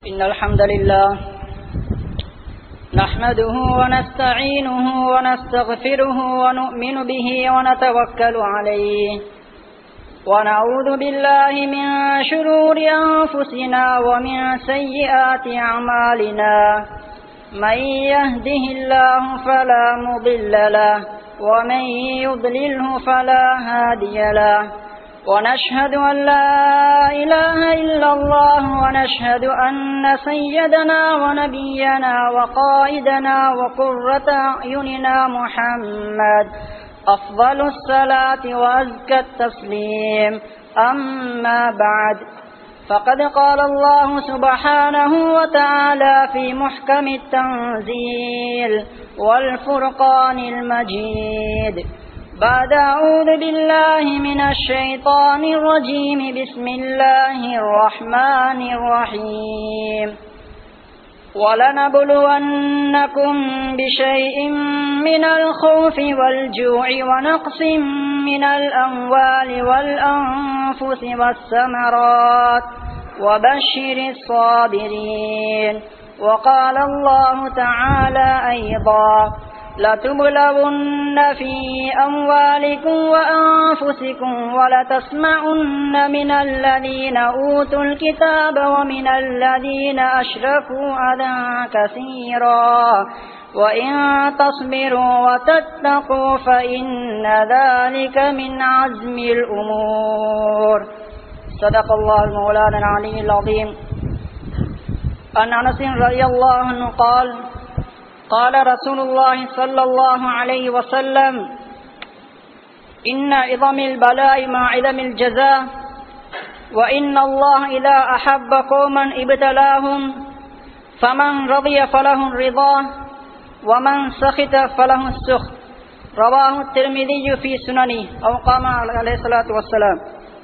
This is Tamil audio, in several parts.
إن الحمد لله نحمده ونستعينه ونستغفره ونؤمن به ونتوكل عليه ونعوذ بالله من شرور أنفسنا ومن سيئات أعمالنا من يهده الله فلا مضل له ومن يضلله فلا هادي له ونشهد أن لا إله إلا الله ونشهد أن سيدنا ونبينا وقائدنا وقرة أعيننا محمد أفضل الصلاة وأزكى التسليم أما بعد فقد قال الله سبحانه وتعالى في محكم التنزيل والفرقان المجيد بعد أعوذ بالله من الشيطان الرجيم بسم الله الرحمن الرحيم ولنبلونكم بشيء من الخوف والجوع ونقص من الأموال والأنفس والثمرات وبشر الصابرين وقال الله تعالى أيضا لتبلغن في أموالكم وأنفسكم ولتسمعن من الذين أوتوا الكتاب ومن الذين أشركوا أذى كثيرا وإن تصبروا وتتقوا فإن ذلك من عزم الأمور صدق الله المولانا العلي العظيم عن أنس رضي الله عنه قال قال رسول الله صلى الله عليه وسلم إن عظم البلاء مع عظم الجزاء وإن الله إذا أحب قوما ابتلاهم فمن رضي فله الرضا ومن سخط فله السخط رواه الترمذي في سننه أو قام عليه الصلاة والسلام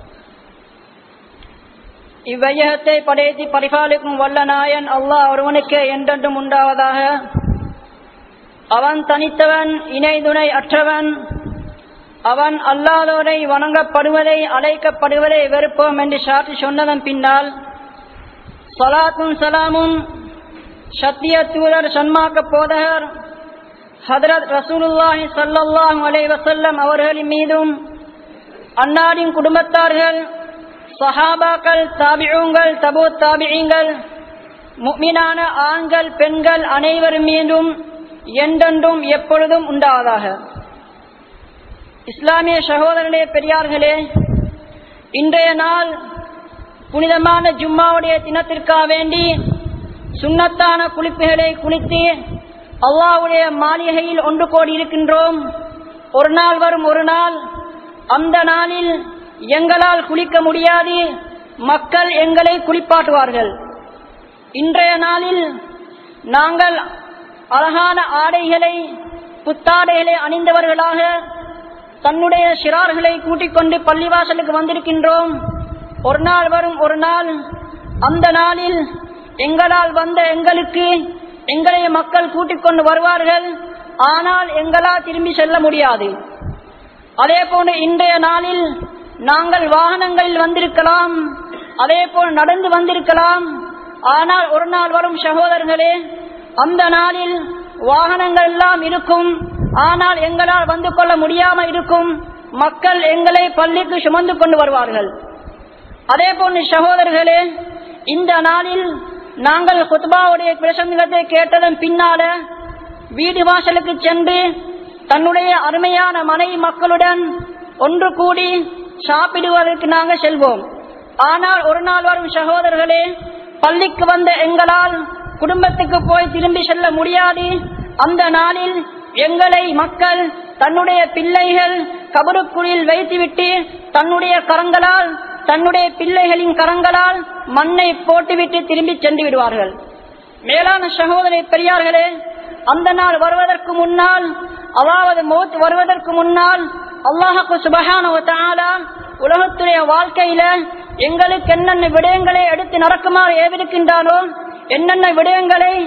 இவ்வையகத்தை படைத்து பரிபாலிக்கும் வல்ல நாயன் அல்லாஹ் ஒருவனுக்கே என்றென்றும் உண்டாவதாக அவன் தனித்தவன் இணை துணை அற்றவன் அவன் அல்லாதோரை வணங்கப்படுவதை அழைக்கப்படுவதை வெறுப்போம் என்று சாற்றி சொன்னதன் பின்னால் சலாத்தும் சலாமும் சத்திய தூதர் சன்மாக்க போதகர் ஹதரத் ரசூலுல்லாஹி சல்லாஹூ அலை வசல்லம் அவர்களின் மீதும் அன்னாரின் குடும்பத்தார்கள் சஹாபாக்கள் தாபியூங்கள் தபு தாபியங்கள் முக்மினான ஆண்கள் பெண்கள் அனைவரும் மீதும் என்றென்றும் எப்பொழுதும் உண்டாவதாக இஸ்லாமிய சகோதரர்களே பெரியார்களே இன்றைய நாள் புனிதமான ஜும்மாவுடைய தினத்திற்காக வேண்டி சுண்ணத்தான குளிப்புகளை குளித்து அல்லாவுடைய மாளிகையில் ஒன்று கோடி இருக்கின்றோம் ஒரு நாள் வரும் ஒரு நாள் அந்த நாளில் எங்களால் குளிக்க முடியாது மக்கள் எங்களை குளிப்பாட்டுவார்கள் இன்றைய நாளில் நாங்கள் அழகான ஆடைகளை புத்தாடைகளை அணிந்தவர்களாக தன்னுடைய சிறார்களை கூட்டிக் கொண்டு பள்ளிவாசலுக்கு வந்திருக்கின்றோம் ஒரு நாள் வரும் ஒரு நாள் அந்த நாளில் எங்களால் வந்த எங்களுக்கு எங்களை மக்கள் கூட்டிக் கொண்டு வருவார்கள் ஆனால் எங்களால் திரும்பி செல்ல முடியாது அதே போன்று இன்றைய நாளில் நாங்கள் வாகனங்களில் வந்திருக்கலாம் அதே போல் நடந்து வந்திருக்கலாம் ஆனால் ஒரு நாள் வரும் சகோதரர்களே அந்த நாளில் வாகனங்கள் எல்லாம் இருக்கும் ஆனால் எங்களால் வந்து கொள்ள முடியாமல் இருக்கும் மக்கள் எங்களை பள்ளிக்கு சுமந்து கொண்டு வருவார்கள் அதே போன்று சகோதரர்களே இந்த நாளில் நாங்கள் குத்பாவுடைய பிரசங்கத்தை கேட்டதன் பின்னால வீடு வாசலுக்கு சென்று தன்னுடைய அருமையான மனைவி மக்களுடன் ஒன்று கூடி சாப்பிடுவதற்கு நாங்கள் செல்வோம் ஆனால் ஒரு நாள் வரும் சகோதரர்களே பள்ளிக்கு வந்த எங்களால் குடும்பத்துக்கு போய் திரும்பி செல்ல முடியாது அந்த நாளில் எங்களை மக்கள் தன்னுடைய பிள்ளைகள் கபருக்குழில் வைத்துவிட்டு தன்னுடைய கரங்களால் தன்னுடைய பிள்ளைகளின் கரங்களால் மண்ணை போட்டுவிட்டு திரும்பி சென்று விடுவார்கள் மேலான சகோதரி பெரியார்களே அந்த நாள் வருவதற்கு முன்னால் அதாவது மௌத் வருவதற்கு முன்னால் அல்லாஹு சுபகான உலகத்துடைய வாழ்க்கையில எங்களுக்கு என்னென்ன விடயங்களை எடுத்து நடக்குமாறு ஏவிருக்கின்றானோ என்னென்ன விடயங்களை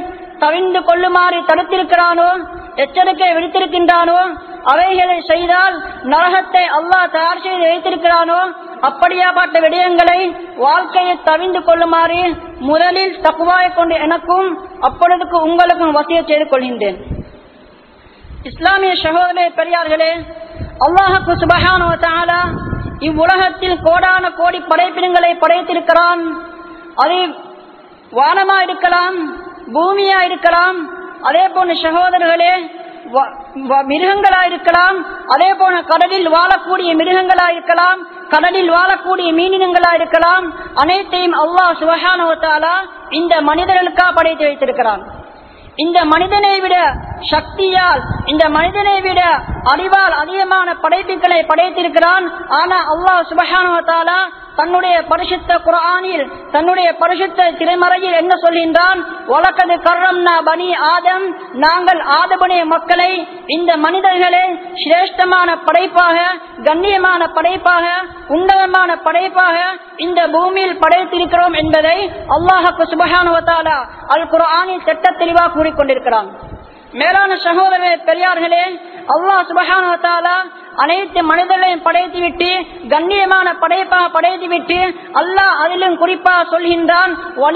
தவிந்து கொள்ளுமாறு தடுத்திருக்கிறானோ எச்சரிக்கை விடுத்திருக்கின்றானோ அவைகளை செய்தால் நரகத்தை அல்லாஹ் தயார் செய்து வைத்திருக்கிறானோ அப்படியாப்பட்ட விடயங்களை வாழ்க்கையை தவிந்து கொள்ளுமாறு முதலில் தக்குவாயை கொண்டு எனக்கும் அப்பொழுதுக்கு உங்களுக்கும் வசிய செய்து கொள்கின்றேன் இஸ்லாமிய சகோதரே பெரியார்களே அல்லாஹுக்கு சுபஹானோ தாலா இவ்வுலகத்தில் கோடான கோடி படைப்பினங்களை படைத்திருக்கிறான் அது வானமா இருக்கலாம் பூமியா இருக்கலாம் அதே போன்ற சகோதரர்களே மிருகங்களா இருக்கலாம் அதே போல கடலில் வாழக்கூடிய மிருகங்களா இருக்கலாம் கடலில் வாழக்கூடிய மீனினங்களா இருக்கலாம் அனைத்தையும் அல்லாஹ் சுபஹானவத்தாலா இந்த மனிதர்களுக்காக படைத்து வைத்திருக்கிறான் இந்த மனிதனை விட சக்தியால் இந்த மனிதனை விட அறிவால் அதிகமான படைப்புகளை படைத்திருக்கிறான் ஆனா அல்லாஹ் சுபஹானுவத்தாலா தன்னுடைய பரிசுத்த குரானில் தன்னுடைய பரிசுத்த திரைமறையில் என்ன சொல்கின்றான் வழக்கது கர்ரம்னா பனி ஆதம் நாங்கள் ஆதபனிய மக்களை இந்த மனிதர்களை சிரேஷ்டமான படைப்பாக கண்ணியமான படைப்பாக உன்னதமான படைப்பாக இந்த பூமியில் படைத்திருக்கிறோம் என்பதை அல்லாஹுக்கு சுபஹானுவத்தாலா அல் குரானில் திட்ட தெளிவாக கூறிக்கொண்டிருக்கிறான் மேலான சகோதரர்களே பெரியார்களே அல்லாஹ் சுபஹானுவத்தாலா அனைத்து மனிதர்களையும் படைத்துவிட்டு கண்ணியமான படைப்பாக படைத்துவிட்டு அல்லாஹ் அதிலும் குறிப்பாக சொல்கின்றான்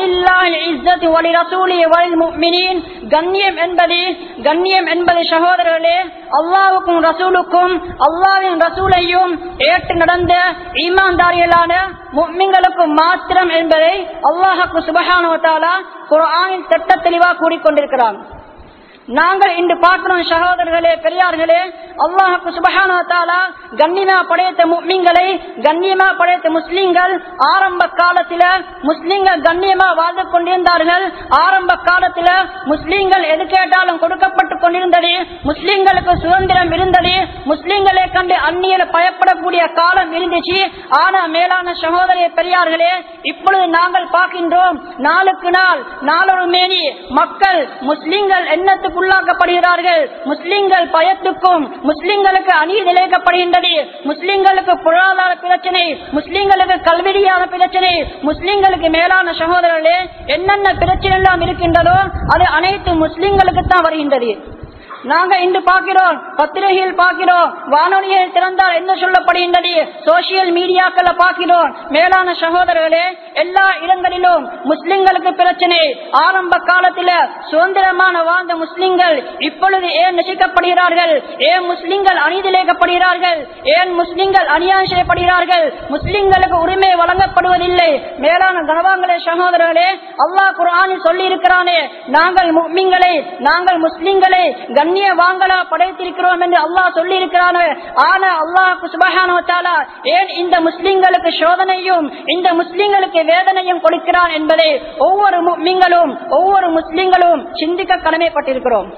கண்ணியம் என்பது கண்ணியம் என்பது சகோதரர்களே அல்லாவுக்கும் ரசூலுக்கும் அல்லாவின் ரசூலையும் ஏற்று நடந்த ஈமான்தாரிகளான முக்மிங்களுக்கும் மாத்திரம் என்பதை அல்லாஹுக்கு சுபஹானுவத்தாலா குரானில் திட்ட தெளிவாக கூறிக்கொண்டிருக்கிறான் நாங்கள் இன்று பார்க்கிறோம் சகோதரர்களே பெரியார்களே அல்லாஹுக்கு சுபஹானா தாலா கண்ணியமா படைத்த முக்மிங்களை கண்ணியமா படைத்த முஸ்லிம்கள் ஆரம்ப காலத்தில முஸ்லிம்கள் கண்ணியமா வாழ்ந்து கொண்டிருந்தார்கள் ஆரம்ப காலத்தில முஸ்லிம்கள் எது கேட்டாலும் கொடுக்கப்பட்டு கொண்டிருந்தது முஸ்லிம்களுக்கு சுதந்திரம் இருந்தது முஸ்லிம்களை கண்டு அந்நியர் பயப்படக்கூடிய காலம் இருந்துச்சு ஆனா மேலான சகோதரிய பெரியார்களே இப்பொழுது நாங்கள் பார்க்கின்றோம் நாளுக்கு நாள் நாளொரு மேனி மக்கள் முஸ்லிம்கள் எண்ணத்துக்கு உள்ளாக்கப்படுகிறார்கள் முஸ்லிம்கள் பயத்துக்கும் முஸ்லிம்களுக்கு அநீதி இழைக்கப்படுகின்றது முஸ்லிம்களுக்கு பொருளாதார பிரச்சனை முஸ்லிம்களுக்கு கல்வியான பிரச்சனை முஸ்லிம்களுக்கு மேலான சகோதரர்களே என்னென்ன பிரச்சனை எல்லாம் இருக்கின்றதோ அது அனைத்து முஸ்லிம்களுக்கு தான் வருகின்றது நாங்க இன்று பார்க்கிறோம் பத்திரிகையில் பார்க்கிறோம் வானொலியில் திறந்தால் என்ன சொல்லப்படுகின்றது சோசியல் மீடியாக்களை பார்க்கிறோம் மேலான சகோதரர்களே எல்லா இடங்களிலும் முஸ்லிம்களுக்கு பிரச்சனை ஆரம்ப காலத்தில் சுதந்திரமான வாழ்ந்த முஸ்லிம்கள் இப்பொழுது ஏன் நசிக்கப்படுகிறார்கள் ஏன் முஸ்லிம்கள் அநீதிலேக்கப்படுகிறார்கள் ஏன் முஸ்லிம்கள் அநியாயம் செய்யப்படுகிறார்கள் முஸ்லிம்களுக்கு உரிமை வழங்கப்படுவதில்லை மேலான கனவாங்களே சகோதரர்களே அல்லாஹ் குரானில் சொல்லி இருக்கிறானே நாங்கள் முக்மிங்களை நாங்கள் முஸ்லிம்களை கண்ணிய வாங்கலா படைத்திருக்கிறோம் என்று அல்லாஹ் சொல்லி இருக்கிறானே ஆனா அல்லாஹுக்கு சுபகான ஏன் இந்த முஸ்லிம்களுக்கு சோதனையும் இந்த முஸ்லிம்களுக்கு வேதனையும் கொடுக்கிறான் என்பதை ஒவ்வொரு முக்மிங்களும் ஒவ்வொரு முஸ்லிம்களும் சிந்திக்க கடமைப்பட்டிருக்கிறோம்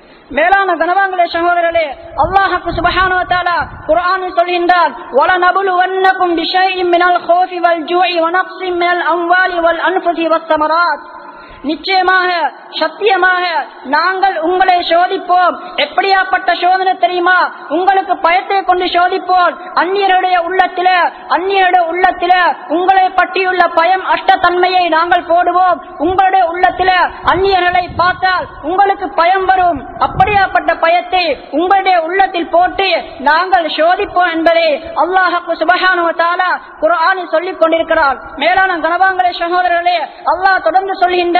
மேலான கனவாங்களே சகோதரர்களே அல்லாஹுக்கு சுபஹானோ தாலா குர்ஆன் சொல்கின்றார் வல நபுலுவன்னகும் பிஷைஇம் மினல் ஹௌஃபி வல் ஜூஇ வ நக்ஸின் மினல் அம்வாலி வல் அன்ஃபுஸி வஸ் ஸமராத் நிச்சயமாக சத்தியமாக நாங்கள் உங்களை சோதிப்போம் எப்படியாப்பட்ட சோதனை தெரியுமா உங்களுக்கு பயத்தை கொண்டு சோதிப்போம் அந்நியருடைய உள்ளத்தில அந்நியருடைய உள்ளத்தில உங்களை பற்றியுள்ள பயம் அஷ்டத்தன்மையை நாங்கள் போடுவோம் உங்களுடைய உள்ளத்தில அந்நியர்களை பார்த்தால் உங்களுக்கு பயம் வரும் அப்படியாப்பட்ட பயத்தை உங்களுடைய உள்ளத்தில் போட்டு நாங்கள் சோதிப்போம் என்பதை அல்லாஹு சுபஹானு தாலா குரானில் சொல்லிக் கொண்டிருக்கிறார் மேலான கனவாங்களே சகோதரர்களே அல்லாஹ் தொடர்ந்து சொல்கின்றார்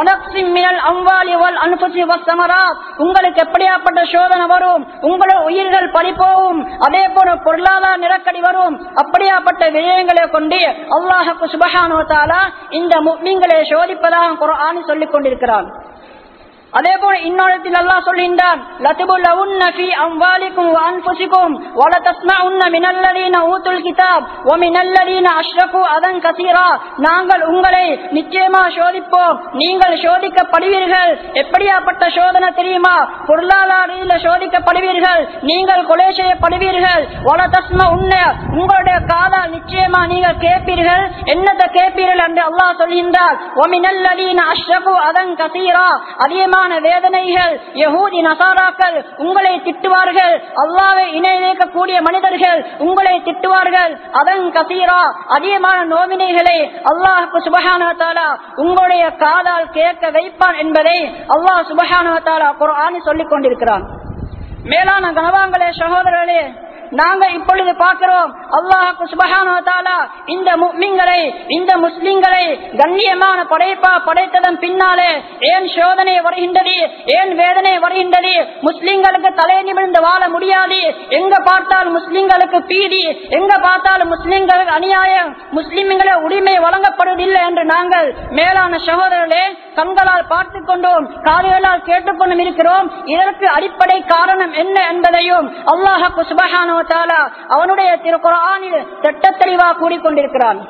உங்களுக்கு எப்படியாப்பட்ட சோதனை வரும் உங்களோட உயிர்கள் பறிப்போவும் அதே போல பொருளாதார நெருக்கடி வரும் அப்படியாப்பட்ட விஜயங்களை கொண்டு அல்லாஹுக்கு சுபகானுவத்தாலா இந்த முக்மீன்களை சோதிப்பதாக குரானி சொல்லிக் கொண்டிருக்கிறான் அதே போல இன்னொரு அல்லாஹ் சொல்கின்றான் லதுபுல்லவுன்ன ஃபீ அம்வாலிக்கும் வ அன்ஃபுசிக்கும் வ லதஸ்மஉன்ன மினல்லதீன ஊதுல் கிதாப் வ மினல்லதீன அஷ்ரகு அதன் கஸீரா நாங்கள் உங்களை நிச்சயமா சோதிப்போம் நீங்கள் சோதிக்கப்படுவீர்கள் எப்படியாப்பட்ட சோதனை தெரியுமா பொருளாதார சோதிக்கப்படுவீர்கள் நீங்கள் கொலை செய்யப்படுவீர்கள் வ லதஸ்மஉன்ன உங்களுடைய காதால் நிச்சயமா நீங்கள் கேட்பீர்கள் என்னத்தை கேட்பீர்கள் என்று அல்லாஹ் சொல்கின்றார் வ மினல்லதீன அஷ்ரகு அதன் கஸீரா அதிகமாக கடுமையான வேதனைகள் யகூதி நசாராக்கள் உங்களை திட்டுவார்கள் அல்லாவை இணை வைக்கக்கூடிய மனிதர்கள் உங்களை திட்டுவார்கள் அதன் கசீரா அதிகமான நோவினைகளை அல்லாஹுக்கு சுபஹான தாலா உங்களுடைய காதால் கேட்க வைப்பான் என்பதை அல்லாஹ் சுபஹான தாலா குரானி சொல்லிக் கொண்டிருக்கிறான் மேலான கனவாங்களே சகோதரர்களே நாங்க இப்பொழுது பார்க்கிறோம் அல்லாஹுக்கு சுபகான இந்த முக்மிங்களை இந்த முஸ்லிம்களை கண்ணியமான படைப்பா படைத்ததன் பின்னாலே ஏன் சோதனை வருகின்றது ஏன் வேதனை வருகின்றது முஸ்லிம்களுக்கு தலை நிமிர்ந்து வாழ முடியாது எங்க பார்த்தால் முஸ்லிம்களுக்கு பீதி எங்க பார்த்தாலும் முஸ்லிம்களுக்கு அநியாயம் முஸ்லிம்கள உரிமை வழங்கப்படுவதில்லை என்று நாங்கள் மேலான சகோதரர்களே கண்களால் பார்த்துக் கொண்டோம் காதுகளால் கேட்டுக்கொண்டும் இருக்கிறோம் இதற்கு அடிப்படை காரணம் என்ன என்பதையும் அல்லாஹு சுபஹானோ தாலா அவனுடைய திருக்குறானில் திட்ட தெளிவாக கூறிக்கொண்டிருக்கிறான்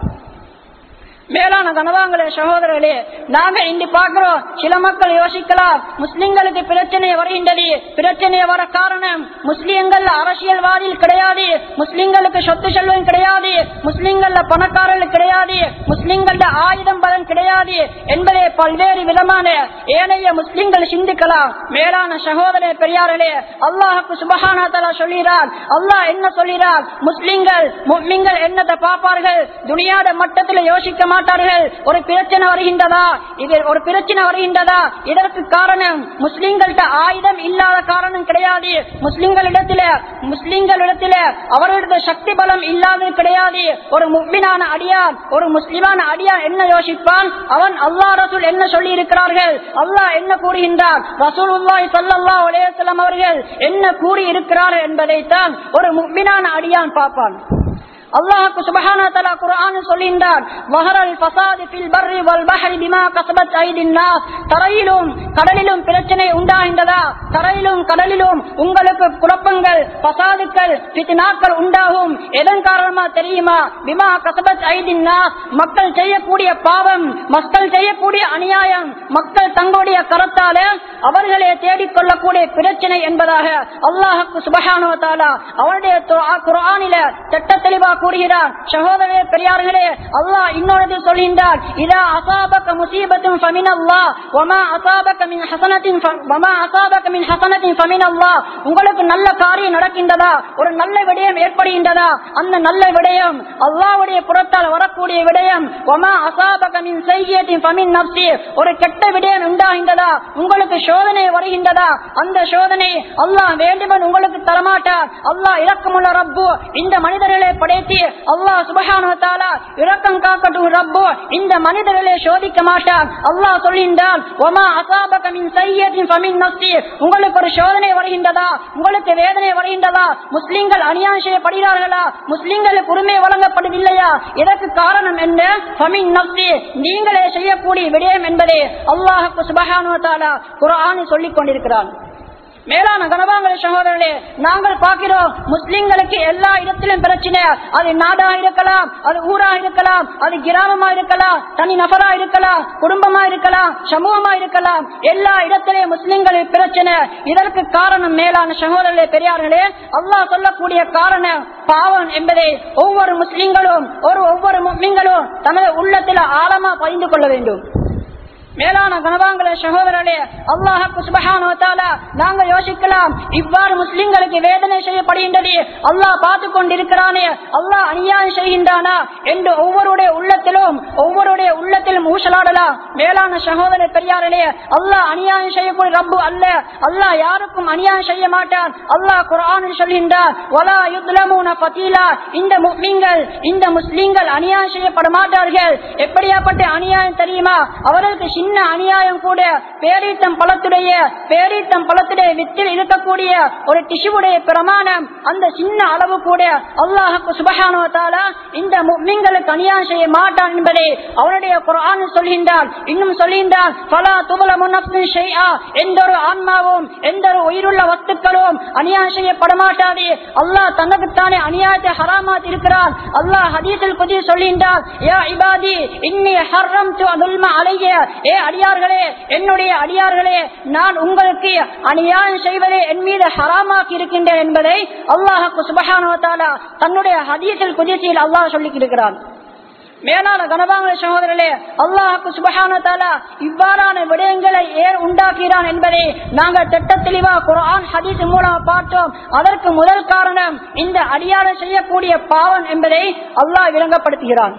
மேலான கனவாங்களே சகோதரர்களே நாங்க இன்று பார்க்கிறோம் சில மக்கள் யோசிக்கலாம் முஸ்லிம்களுக்கு பிரச்சனை வருகின்றது பிரச்சனை வர காரணம் முஸ்லிம்கள் அரசியல்வாதியில் கிடையாது முஸ்லிம்களுக்கு சொத்து செல்வம் கிடையாது முஸ்லிம்கள்ல பணக்காரர்கள் கிடையாது முஸ்லிம்கள ஆயுதம் பலன் கிடையாது என்பதை பல்வேறு விதமான ஏனைய முஸ்லிம்கள் சிந்திக்கலாம் மேலான சகோதர பெரியார்களே அல்லாஹுக்கு சுபஹானா தலா சொல்கிறார் அல்லாஹ் என்ன சொல்கிறார் முஸ்லிம்கள் முஸ்லிம்கள் என்னத்தை பார்ப்பார்கள் துணியாத மட்டத்தில் யோசிக்க மாட்டார்கள் ஒரு பிரச்சனை வருகின்றதா இது ஒரு பிரச்சனை வருகின்றதா இதற்கு காரணம் முஸ்லிம்கள்ட்ட ஆயுதம் இல்லாத காரணம் கிடையாது முஸ்லிம்களிடத்தில முஸ்லிம்களிடத்தில அவர்களது சக்தி பலம் இல்லாதது கிடையாது ஒரு முக்மினான அடியான் ஒரு முஸ்லிமான அடியான் என்ன யோசிப்பான் அவன் அல்லாஹ் ரசூல் என்ன சொல்லி இருக்கிறார்கள் அல்லாஹ் என்ன கூறுகின்றார் ரசூல் சல்லல்லாஹு அலைஹி வஸல்லம் அவர்கள் என்ன கூறி இருக்கிறார்கள் என்பதைத்தான் ஒரு முக்மினான அடியான் பார்ப்பான் அல்லாஹுக்கு சுபஹான தலா குர்ஆன் சொல்கின்றார் வஹரல் ஃபசாது ஃபில் பர்ரி வல் பஹரி பிமா கஸபத் ஐதின் நாஸ் தரையிலும் கடலிலும் பிரச்சனை உண்டாகின்றதா தரையிலும் கடலிலும் உங்களுக்கு குழப்பங்கள் பசாதுக்கள் ஃபித்னாக்கள் உண்டாகும் எதன் காரணமா தெரியுமா பிமா கஸபத் ஐதின் நாஸ் மக்கள் செய்யக்கூடிய பாவம் மக்கள் செய்யக்கூடிய அநியாயம் மக்கள் தங்களுடைய கரத்தால அவர்களே தேடிக்கொள்ளக்கூடிய பிரச்சனை என்பதாக அல்லாஹுக்கு சுபஹானோ தாலா அவருடைய குர்ஆனில திட்ட தெளிவா கூறுகிறார் சகோதரே பெரியார்களே அல்லாஹ் இன்னொரு சொல்கின்றார் இதா அசாபக முசீபத்தும் ஃபமின் அல்லாஹ் வமா அசாபக மின் ஹசனத்தின் வமா அசாபக மின் ஹசனத்தின் ஃபமின் அல்லாஹ் உங்களுக்கு நல்ல காரியம் நடக்கின்றதா ஒரு நல்ல விடயம் ஏற்படுகின்றதா அந்த நல்ல விடயம் அல்லாஹ்வுடைய புறத்தால் வரக்கூடிய விடயம் வமா அசாபக மின் செய்யத்தின் ஃபமின் நப்சி ஒரு கெட்ட விடயம் உண்டாகின்றதா உங்களுக்கு சோதனை வருகின்றதா அந்த சோதனை அல்லாஹ் வேண்டுமென் உங்களுக்கு தரமாட்டார் அல்லாஹ் இறக்கமுள்ள ரப்பு இந்த மனிதர்களை படைத்து அல்லாஹ் சுபஹானு தாலா இரக்கம் காக்கட்டும் ரப்பு இந்த மனிதர்களை சோதிக்க மாட்டான் அல்லாஹ் சொல்கின்றான் ஒமா அசாபக மின் சையத்தின் ஃபமின் நஃப்சி உங்களுக்கு ஒரு சோதனை வருகின்றதா உங்களுக்கு வேதனை வருகின்றதா முஸ்லிம்கள் அநியாயம் செய்யப்படுகிறார்களா முஸ்லிம்களுக்கு உரிமை வழங்கப்படுவதில்லையா இதற்கு காரணம் என்ன ஃபமின் நஃப்சி நீங்களே செய்யக்கூடிய விடயம் என்பதை அல்லாஹுக்கு சுபஹானு தாலா குர்ஆனி சொல்லிக் கொண்டிருக்கிறான் மேலான கனவாங்களே சகோதரர்களே நாங்கள் பார்க்கிறோம் முஸ்லிம்களுக்கு எல்லா இடத்திலும் பிரச்சனை அது நாடா இருக்கலாம் அது ஊரா இருக்கலாம் அது கிராமமா இருக்கலாம் தனி நபரா இருக்கலாம் குடும்பமா இருக்கலாம் சமூகமா இருக்கலாம் எல்லா இடத்திலேயும் முஸ்லிம்களுக்கு பிரச்சனை இதற்கு காரணம் மேலான சகோதரர்களே பெரியார்களே அல்லாஹ் சொல்லக்கூடிய காரணம் பாவம் என்பதை ஒவ்வொரு முஸ்லிம்களும் ஒரு ஒவ்வொரு முஸ்லிம்களும் தனது உள்ளத்தில் ஆழமா பதிந்து கொள்ள வேண்டும் மேலான கனவாங்களே சகோதரர்களே அல்லாஹுக்கு சுபஹான நாங்க யோசிக்கலாம் இவ்வாறு முஸ்லிம்களுக்கு வேதனை செய்யப்படுகின்றது அல்லாஹ் பார்த்து கொண்டிருக்கிறானே அல்லாஹ் அநியாயம் செய்கின்றானா என்று ஒவ்வொருடைய உள்ளத்திலும் ஒவ்வொருடைய உள்ளத்திலும் ஊசலாடலாம் மேலான சகோதர பெரியாரே அல்லாஹ் அநியாயம் செய்யக்கூடிய ரப்பு அல்ல அல்லாஹ் யாருக்கும் அநியாயம் செய்ய மாட்டான் அல்லாஹ் குரானில் சொல்கின்றார் வலா யுத்லமூன பத்தீலா இந்த முஸ்லிம்கள் இந்த முஸ்லிம்கள் அநியாயம் செய்யப்பட மாட்டார்கள் எப்படியாப்பட்ட அநியாயம் தெரியுமா அவர்களுக்கு சின்ன அநியாயம் கூட பேரீத்தம் பழத்துடைய பேரீத்தம் பழத்துடைய வித்தில் இருக்கக்கூடிய ஒரு டிஷுவுடைய பிரமாணம் அந்த சின்ன அளவு கூட அல்லாஹுக்கு சுபகானுவத்தால இந்த முக்மிங்களுக்கு அநியாயம் செய்ய மாட்டான் என்பதை அவனுடைய குரான் சொல்கின்றான் இன்னும் சொல்கின்றான் பலா துபல முன்னப்தின் ஷைஆ எந்த ஒரு ஆன்மாவும் எந்த ஒரு உயிருள்ள வஸ்துக்களும் அநியாயம் செய்யப்பட மாட்டாது அல்லாஹ் தனக்குத்தானே அநியாயத்தை ஹராமாத் இருக்கிறான் அல்லாஹ் ஹதீஸில் புதிய சொல்கின்றான் யா இபாதி இன்னி ஹர்ரம் து அதுல்ம அலைய ஏ அடியார்களே என்னுடைய அடியார்களே நான் உங்களுக்கு அநியாயம் செய்வதை என் மீது ஹராமாக்கி இருக்கின்றேன் என்பதை அல்லாஹுக்கு சுபஹானுவத்தாலா தன்னுடைய ஹதீஸில் குதிசியில் அல்லாஹ் சொல்லிக் இருக்கிறான் மேலான கனவாங்கள சகோதரர்களே அல்லாஹுக்கு சுபஹான தாலா இவ்வாறான விடயங்களை ஏன் உண்டாக்கிறான் என்பதை நாங்கள் திட்ட தெளிவா குரான் ஹதீஸ் மூலம் பார்த்தோம் அதற்கு முதல் காரணம் இந்த அடியாரை செய்யக்கூடிய பாவம் என்பதை அல்லாஹ் விளங்கப்படுத்துகிறான்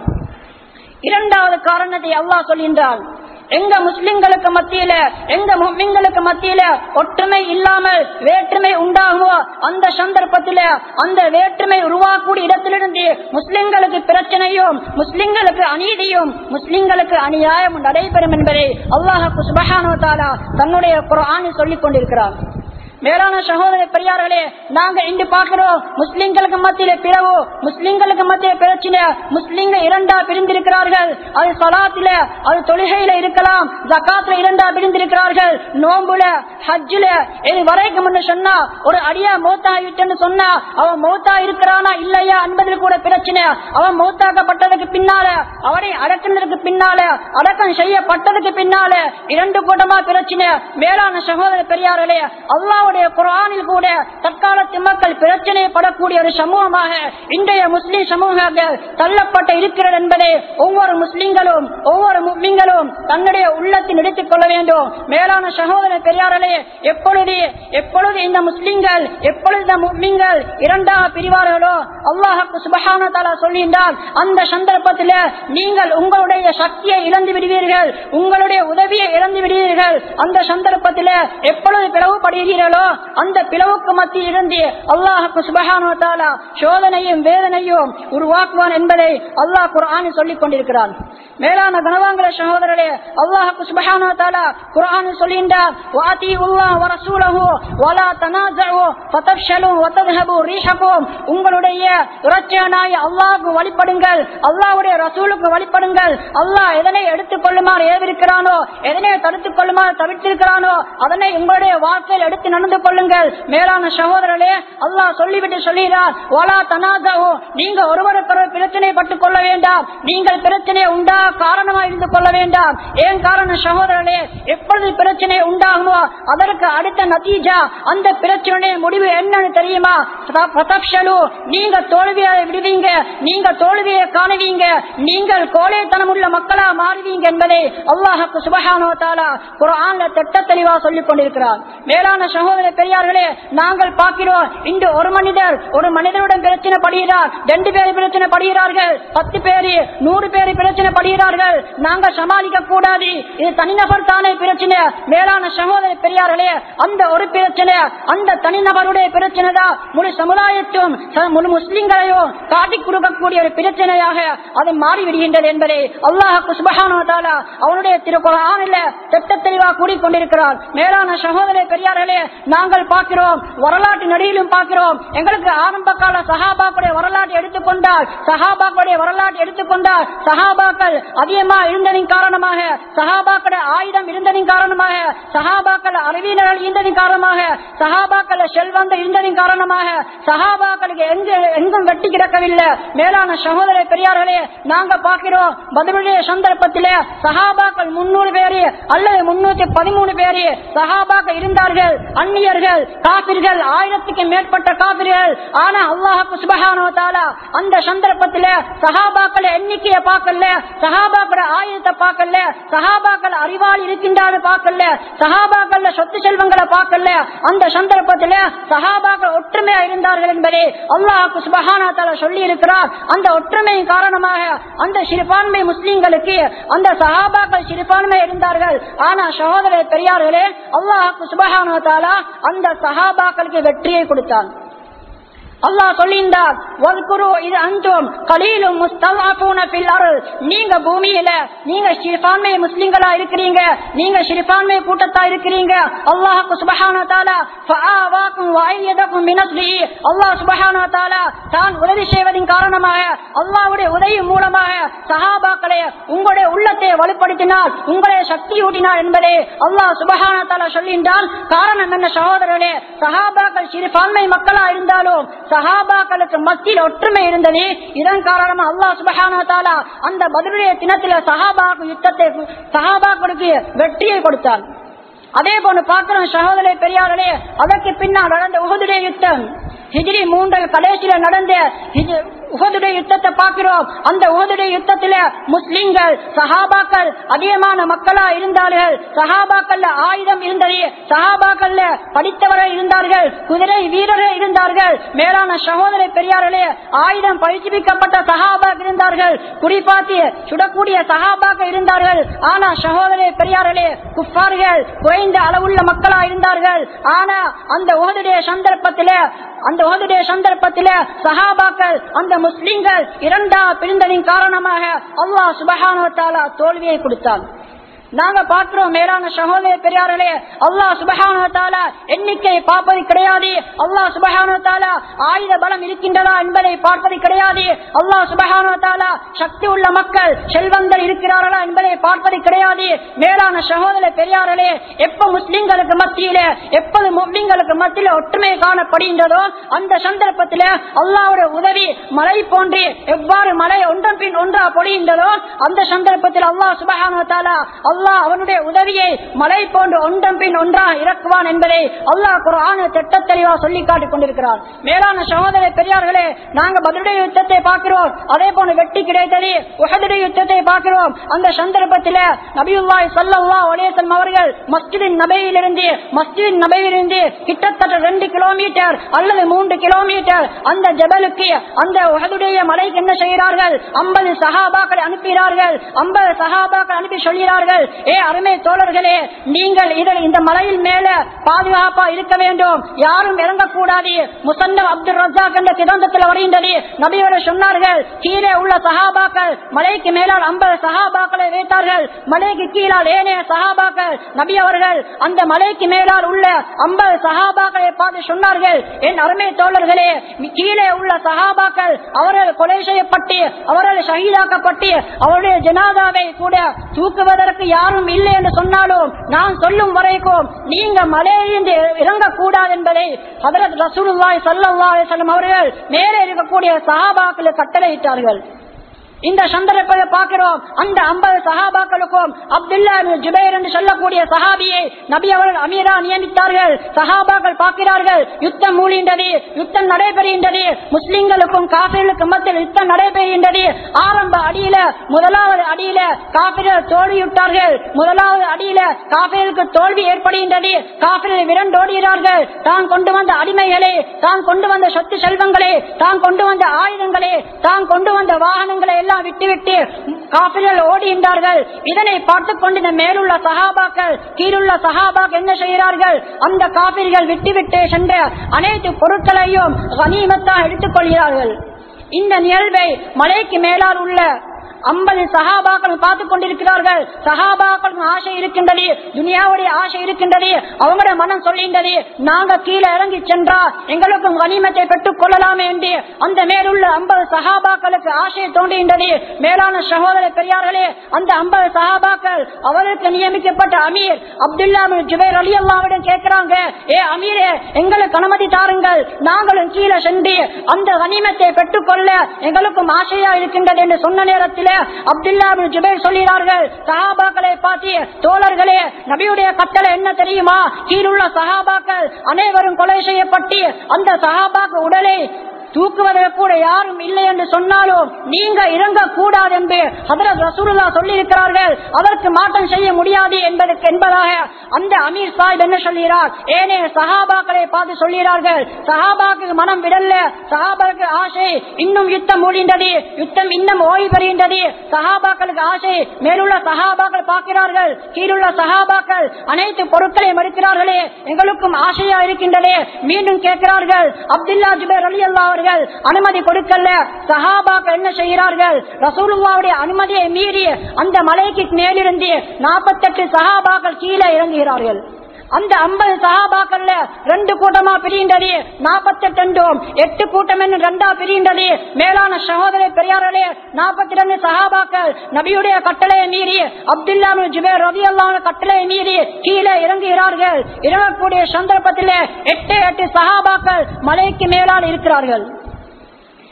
இரண்டாவது காரணத்தை அல்லாஹ் சொல்கின்றான் எங்க முஸ்லிம்களுக்கு மத்தியில எங்க முஸ்லிம்களுக்கு மத்தியில ஒற்றுமை இல்லாமல் வேற்றுமை உண்டாகுமோ அந்த சந்தர்ப்பத்தில அந்த வேற்றுமை உருவாக்கூடிய இடத்திலிருந்து முஸ்லிம்களுக்கு பிரச்சனையும் முஸ்லிம்களுக்கு அநீதியும் முஸ்லிம்களுக்கு அநியாயம் நடைபெறும் என்பதை அல்லாஹு சுபஹானோ தாலா தன்னுடைய குரானில் சொல்லிக் கொண்டிருக்கிறார் மேலான சகோதர பெரியார்களே நாங்க இன்று பார்க்கிறோம் முஸ்லிம்களுக்கு மத்தியில பிளவு முஸ்லிம்களுக்கு மத்திய பிரச்சனை முஸ்லிம்கள் இரண்டா பிரிந்திருக்கிறார்கள் அது சலாத்தில அது தொழுகையில இருக்கலாம் ஜக்காத்துல இரண்டா பிரிந்திருக்கிறார்கள் நோம்புல ஹஜ்ஜுல இது வரைக்கும் என்று சொன்னா ஒரு அடியா மௌத்தா ஆயிட்டுன்னு சொன்னா அவன் மௌத்தா இருக்கிறானா இல்லையா என்பதில் கூட பிரச்சனை அவன் மௌத்தாக்கப்பட்டதுக்கு பின்னால அவனை அடக்கினதுக்கு பின்னால அடக்கம் செய்யப்பட்டதுக்கு பின்னால இரண்டு கூட்டமா பிரச்சனை மேலான சகோதர பெரியார்களே அல்லாவுடைய குரானில் கூட தற்காலத்து மக்கள் பிரச்சனைப்படக்கூடிய ஒரு சமூகமாக இன்றைய முஸ்லிம் சமூகங்கள் தள்ளப்பட்ட இருக்கிறது என்பதை ஒவ்வொரு முஸ்லிம்களும் ஒவ்வொரு முஸ்லிம்களும் தன்னுடைய உள்ளத்தில் எடுத்துக் கொள்ள வேண்டும் மேலான சகோதர பெரியார்களே எப்பொழுது எப்பொழுது இந்த முஸ்லிம்கள் எப்பொழுது இந்த முஸ்லிம்கள் இரண்டாக பிரிவார்களோ அல்லாஹுக்கு சுபஹான தாலா சொல்கின்றால் அந்த சந்தர்ப்பத்தில் நீங்கள் உங்களுடைய சக்தியை இழந்து விடுவீர்கள் உங்களுடைய உதவியை இழந்து விடுவீர்கள் அந்த சந்தர்ப்பத்தில் எப்பொழுது பிளவுபடுகிறீர்களோ அந்த பிளவுக்கு மத்தியில் இருந்து அல்லாஹுக்கு சுபஹான தாலா சோதனையும் வேதனையும் உருவாக்குவான் என்பதை அல்லாஹ் குரான் சொல்லிக் கொண்டிருக்கிறான் மேலான கனவாங்கல சகோதரரே அல்லாஹுக்கு சுபஹான தாலா குரான் சொல்கின்றார் வாதி உல்லாஹ் வரசூலஹு வலா தனாஸஉ ஃபதஃஷலு வதذهبوا ரீஹகும் உங்களுடைய இரட்சகனாய அல்லாஹ்வுக்கு வழிபடுங்கள் அல்லாஹ்வுடைய ரசூலுக்கு வழிபடுங்கள் அல்லாஹ் எதனை எடுத்துக் கொள்ளுமாறு ஏவிருக்கிறானோ எதனை தடுத்துக் கொள்ளுமாறு தவிர்த்திருக்கிறானோ அதனை உங்களுடைய வாழ்க்கையில் எடுத்து நடந்து கொள்ளுங்கள் மேலான சகோதரர்களே அல்லாஹ் சொல்லிவிட்டு சொல்கிறார் வலா தனாஸஉ நீங்க ஒருவருக்கொருவர் பிரச்சனைப்பட்டுக் கொள்ள வேண்டாம் நீங்கள் பிரச்சனை உண்டா காரணமா இருந்து கொள்ள வேண்டாம் ஏன் காரணம் சகோதரர்களே எப்பொழுது பிரச்சனை உண்டாகுமோ அதற்கு அடுத்த நத்தீஜா அந்த பிரச்சனையுடைய முடிவு என்னன்னு தெரியுமா ஃபதஃப்ஷலு, நீங்க தோல்வியை விடுவீங்க நீங்க தோல்வியை காணுவீங்க நீங்கள் கோழைத்தனம் உள்ள மக்களா மாறுவீங்க என்பதை அல்லாஹுக்கு சுபஹானோ தாலா குரான்ல திட்ட தெளிவா சொல்லிக் கொண்டிருக்கிறார் மேலான சகோதர பெரியார்களே நாங்கள் பார்க்கிறோம் இன்று ஒரு மனிதர் ஒரு மனிதருடன் பிரச்சனை படுகிறார் ரெண்டு பேர் பிரச்சனை படுகிறார்கள் பத்து பேரு நூறு பேர் பிரச்சனை படுகிறார்கள் நாங்க சமாளிக்க கூடாது இது தனிநபர் தானே பிரச்சனை மேலான சகோதர பெரியார்களே அந்த ஒரு பிரச்சனை அந்த தனிநபருடைய பிரச்சனை தான் முழு சமுதாயத்தும் ச- முழு முஸ்லிம்களையும் காட்டிக் கொடுக்கக்கூடிய ஒரு பிரச்சனையாக அது மாறிவிடுகின்றது என்பதை அல்லாஹுக்கு சுபஹானோ தாலா அவனுடைய திருக்குறானில் திட்ட தெளிவா கூறிக்கொண்டிருக்கிறார் மேலான சகோதர பெரியார்களே நாங்கள் பார்க்கிறோம் வரலாற்று நடிகிலும் பார்க்கிறோம் எங்களுக்கு ஆரம்ப கால சஹாபாக்களுடைய வரலாற்றை எடுத்துக்கொண்டால் சஹாபாக்களுடைய வரலாற்றை எடுத்துக்கொண்டால் சஹாபாக்கள் அதிகமா இருந்ததின் காரணமாக சஹாபாக்களுடைய ஆயுதம் இருந்ததின் காரணமாக சஹாபாக்கள் அறிவியர்கள் இருந்ததின் காரணமாக சஹாபாக்கள் செல்வந்த இருந்ததின் காரணமாக சஹாபாக்களுக்கு எங்க எங்கும் வெட்டி கிடக்கவில்லை மேலான சகோதர பெரியார்களே நாங்க பார்க்கிறோம் பதிலுடைய சந்தர்ப்பத்திலே சஹாபாக்கள் முன்னூறு பேரு அல்லது முன்னூத்தி பதிமூணு பேரு சஹாபாக்கள் இருந்தார்கள் அந்நியர்கள் காபிர்கள் ஆயிரத்துக்கு மேற்பட்ட காபிர்கள் ஆனா அல்லாஹுக்கு சுபஹானோ தாலா அந்த சந்தர்ப்பத்தில சஹாபாக்கள் எண்ணிக்கையை பார்க்கல சஹாபாக்கள ஆயுதத்தை பார்க்கல சஹாபாக்கள் அறிவாளி இருக்கின்றாரு பார்க்கல சஹாபாக்கள் சொத்து செல்வங்களை பார்க்கல அந்த சந்தர்ப்பத்தில சஹாபாக்கள் ஒற்றுமையா இருந்தார்கள் என்பதை அல்லாஹுக்கு சுபஹானா தாலா சொல்லி இருக்கிறார் அந்த ஒற்றுமையின் காரணமாக அந்த சிறுபான்மை முஸ்லிம்களுக்கு அந்த சஹாபாக்கள் சிறுபான்மை இருந்தார்கள் ஆனா சகோதர பெரியார்களே அல்லாஹுக்கு சுபஹானா தாலா அந்த சஹாபாக்களுக்கு வெற்றியை கொடுத்தான் அல்லாஹ் சொல்லியிருந்தார் "வذ்குரு இது அன்றும் கலீலும் முஸ்தலாஃபூன ஃபில் அர்ள்." நீங்க பூமியில நீங்க சிறுபான்மை முஸ்லிம்களா இருக்கிறீங்க நீங்க சிறுபான்மை கூட்டத்தா இருக்கிறீங்க அல்லாஹ் சுபஹானஹு தஆலா ஃபஆவாக்கும் வஅய்யதக்கும் பினஸ்ரிஹி அல்லாஹ் சுபஹானஹு தஆலா தான் உதவி செய்வதின் காரணமாக அல்லாஹ்வுடைய உதவி மூலமாக சஹாபாக்களே உங்களுடைய உள்ளத்தை வலுப்படுத்தினார் உங்களை சக்தி ஊட்டினார் என்பதை அல்லாஹ் சுபஹானஹு தஆலா சொல்கின்றான் காரணம் என்ன சகோதரர்களே சஹாபாக்கள் சிறுபான்மை மக்களா இருந்தாலும் சஹாபாக்களுக்கு மத்தியில் ஒற்றுமை இருந்தது இதன் காரணமா அல்லாஹ் சுபஹானஹு தஆலா அந்த பதிலுடைய தினத்தில சஹாபாக்கு யுத்தத்தை சஹாபாக்களுக்கு வெற்றியை கொடுத்தான் அதே போன்று பார்க்கிறோம் சகோதரே பெரியார்களே அதற்கு பின்னால் நடந்த உகதுடைய யுத்தம் ஹிஜ்ரி மூன்றல் கடைசியில நடந்த ஹிஜ்- உகதுடைய யுத்தத்தை பார்க்கிறோம் அந்த உகதுடைய யுத்தத்தில முஸ்லிம்கள் சஹாபாக்கள் அதிகமான மக்களா இருந்தார்கள் சஹாபாக்கள்ல ஆயுதம் இருந்தது சஹாபாக்கள்ல படித்தவர்கள் இருந்தார்கள் குதிரை வீரர்கள் இருந்தார்கள் மேலான சகோதர பெரியார்களே ஆயுதம் பயிற்சிப்பிக்கப்பட்ட சஹாபாக் இருந்தார்கள் குறிப்பாத்தி சுடக்கூடிய சஹாபாக்க இருந்தார்கள் ஆனா சகோதர பெரியார்களே குஃபார்கள் குறைந்த அளவுள்ள மக்களா இருந்தார்கள் ஆனா அந்த உகதுடைய சந்தர்ப்பத்தில அந்த உகதுடைய சந்தர்ப்பத்தில சஹாபாக்கள் அந்த முஸ்லிம்கள் இரண்டா பிரிந்ததின் காரணமாக அல்லாஹ் சுபஹானு தாலா தோல்வியை கொடுத்தான் நாங்க பார்க்கிறோம் மேலான சகோதர பெரியார்களே அல்லாஹ் சுபஹான எண்ணிக்கை பார்ப்பது கிடையாது அல்லாஹ் சுபஹான ஆயுத பலம் இருக்கின்றதா என்பதை பார்ப்பது கிடையாது அல்லாஹ் சுபஹான சக்தி உள்ள மக்கள் செல்வந்தர் இருக்கிறார்களா என்பதை பார்ப்பது கிடையாது மேலான சகோதர பெரியார்களே எப்ப முஸ்லிம்களுக்கு மத்தியில எப்போது முஸ்லிம்களுக்கு மத்தியில ஒற்றுமை காணப்படுகின்றதோ அந்த சந்தர்ப்பத்தில அல்லாவுடைய உதவி மழை போன்று எவ்வாறு மழை ஒன்றன் பின் ஒன்றா பொழிகின்றதோ அந்த சந்தர்ப்பத்தில் அல்லாஹ் சுபஹான அல்லாஹ் அவனுடைய உதவியை மழை போன்று ஒன்றன் பின் ஒன்றாக இறக்குவான் என்பதை அல்லாஹ் குரான திட்ட தெளிவா சொல்லி காட்டிக் கொண்டிருக்கிறார் மேலான சகோதர பெரியார்களே நாங்க பதிலுடைய யுத்தத்தை பார்க்கிறோம் அதே போல வெட்டி கிடைத்தது உகதுடைய யுத்தத்தை பார்க்கிறோம் அந்த சந்தர்ப்பத்தில் நபியுல்லாய் சல்லா ஒலேசன் அவர்கள் மஸ்ஜிதின் நபையிலிருந்து மஸ்ஜிதின் நபையிலிருந்து கிட்டத்தட்ட ரெண்டு கிலோமீட்டர் அல்லது மூன்று கிலோமீட்டர் அந்த ஜபலுக்கு அந்த உகதுடைய மலைக்கு என்ன செய்கிறார்கள் ஐம்பது சகாபாக்களை அனுப்புகிறார்கள் ஐம்பது சகாபாக்கள் அனுப்பி சொல்கிறார்கள் ஏ அருமை தோழர்களே நீங்கள் இதில் இந்த மலையில் மேல பாதுகாப்பா இருக்க வேண்டும் யாரும் இறங்கக்கூடாது முசந்தம் அப்துல் ரஜாக் என்ற சிதந்தத்தில் வருகின்றது நபியோட சொன்னார்கள் கீழே உள்ள சகாபாக்கள் மலைக்கு மேலால் ஐம்பது சகாபாக்களை வைத்தார்கள் மலைக்கு கீழால் ஏனைய சகாபாக்கள் நபி அவர்கள் அந்த மலைக்கு மேலால் உள்ள ஐம்பது சகாபாக்களை பார்த்து சொன்னார்கள் என் அருமை தோழர்களே கீழே உள்ள சகாபாக்கள் அவர்கள் கொலை செய்யப்பட்டு அவர்கள் ஷஹீதாக்கப்பட்டு அவருடைய ஜனாதாவை கூட தூக்குவதற்கு யாரும் இல்லை என்று சொன்னாலும் நான் சொல்லும் வரைக்கும் நீங்க மலையிலிருந்து இறங்கக்கூடாது என்பதை ஹதரத் ரசூலுல்லாய் சல்லாஹ் செல்லும் அவர்கள் மேலே இருக்கக்கூடிய சஹாபாக்களுக்கு கட்டளையிட்டார்கள் இந்த சந்தர்ப்பத்தை பார்க்கிறோம் அந்த ஐம்பது சஹாபாக்களுக்கும் அப்துல்லா ஜுபேர் என்று சொல்லக்கூடிய சஹாபியை நபி அவர்கள் அமீரா நியமித்தார்கள் சஹாபாக்கள் பார்க்கிறார்கள் யுத்தம் மூழ்கின்றது யுத்தம் நடைபெறுகின்றது முஸ்லிம்களுக்கும் காபிர்களுக்கும் மத்தியில் யுத்தம் நடைபெறுகின்றது ஆரம்ப அடியில முதலாவது அடியில காபிர்கள் தோல்வியுட்டார்கள் முதலாவது அடியில காபிர்களுக்கு தோல்வி ஏற்படுகின்றது காபிர்கள் விரண்டோடுகிறார்கள் தான் கொண்டு வந்த அடிமைகளை தான் கொண்டு வந்த சொத்து செல்வங்களே தான் கொண்டு வந்த ஆயுதங்களே தான் கொண்டு வந்த வாகனங்களை எல்லாம் விட்டுவிட்டு காபிர்கள் ஓடுகின்றார்கள் இதனை பார்த்துக் கொண்டு மேலுள்ள சகாபாக்கள் கீழுள்ள சகாபாக்கள் என்ன செய்கிறார்கள் அந்த காபிர்கள் விட்டுவிட்டு சென்ற அனைத்து பொருட்களையும் கனிமத்தாக எடுத்துக் கொள்கிறார்கள் இந்த நிகழ்வை மலைக்கு மேலால் உள்ள ஐம்பது சகாபாக்கள் பார்த்துக் கொண்டிருக்கிறார்கள் சகாபாக்கள் ஆசை இருக்கின்றது துனியாவுடைய ஆசை இருக்கின்றது அவங்களுடைய மனம் சொல்கின்றது நாங்க கீழே இறங்கி சென்றா எங்களுக்கும் கனிமத்தை பெற்றுக் கொள்ளலாமே என்று அந்த மேலுள்ள ஐம்பது சகாபாக்களுக்கு ஆசை தோன்றுகின்றது மேலான சகோதர பெரியார்களே அந்த ஐம்பது சகாபாக்கள் அவருக்கு நியமிக்கப்பட்ட அமீர் அப்துல்லா ஜுபேர் அலி அல்லாவிடம் கேட்கிறாங்க ஏ அமீரே எங்களுக்கு அனுமதி தாருங்கள் நாங்களும் கீழே சென்று அந்த கனிமத்தை பெற்றுக்கொள்ள எங்களுக்கும் ஆசையா இருக்கின்றது என்று சொன்ன நேரத்தில் அப்துல்லா ஜுபேர் சொல்கிறார்கள் சஹாபாக்களை பார்த்து தோழர்களே நபியுடைய கட்டளை என்ன தெரியுமா கீழுள்ள சஹாபாக்கள் அனைவரும் கொலை செய்யப்பட்டு அந்த சஹாபாக்கு உடலை தூக்குவதற்கு கூட யாரும் இல்லை என்று சொன்னாலும் நீங்க இறங்க கூடாது என்று ஹதரத் ரசூலுல்லா சொல்லியிருக்கிறார்கள் அதற்கு மாற்றம் செய்ய முடியாது என்பதற்கு என்பதாக அந்த அமீர் சாஹிப் என்ன சொல்கிறார் ஏனைய சஹாபாக்களை பார்த்து சொல்கிறார்கள் சஹாபாக்கு மனம் விடல்ல சஹாபாக்கு ஆசை இன்னும் யுத்தம் முடிந்தது யுத்தம் இன்னும் ஓய்வு பெறுகின்றது சஹாபாக்களுக்கு ஆசை மேலுள்ள சஹாபாக்கள் பார்க்கிறார்கள் கீழுள்ள சஹாபாக்கள் அனைத்து பொருட்களையும் எடுக்கிறார்களே எங்களுக்கும் ஆசையா இருக்கின்றதே மீண்டும் கேட்கிறார்கள் அப்துல்லா ஜுபேர் அலி அல்லா அவர்கள் அனுமதி கொடுக்கல சஹாபாக்கள் என்ன செய்கிறார்கள் ரசூலுல்லாவுடைய அனுமதியை மீறி அந்த மலைக்கு மேலிருந்து நாற்பத்தெட்டு சஹாபாக்கள் கீழே இறங்குகிறார்கள் அந்த ஐம்பது சகாபாக்கள்ல ரெண்டு கூட்டமா பிரிகின்றது நாற்பத்தி ரெண்டும் எட்டு கூட்டம் என்று ரெண்டா பிரிகின்றது மேலான சகோதர பெரியார்களே நாற்பத்தி ரெண்டு சகாபாக்கள் நபியுடைய கட்டளையை மீறி அப்துல்லா ஜுபேர் ரவி அல்லாம கட்டளையை மீறி கீழே இறங்குகிறார்கள் இறங்கக்கூடிய சந்தர்ப்பத்தில் எட்டு எட்டு சகாபாக்கள் மலைக்கு மேலால் இருக்கிறார்கள்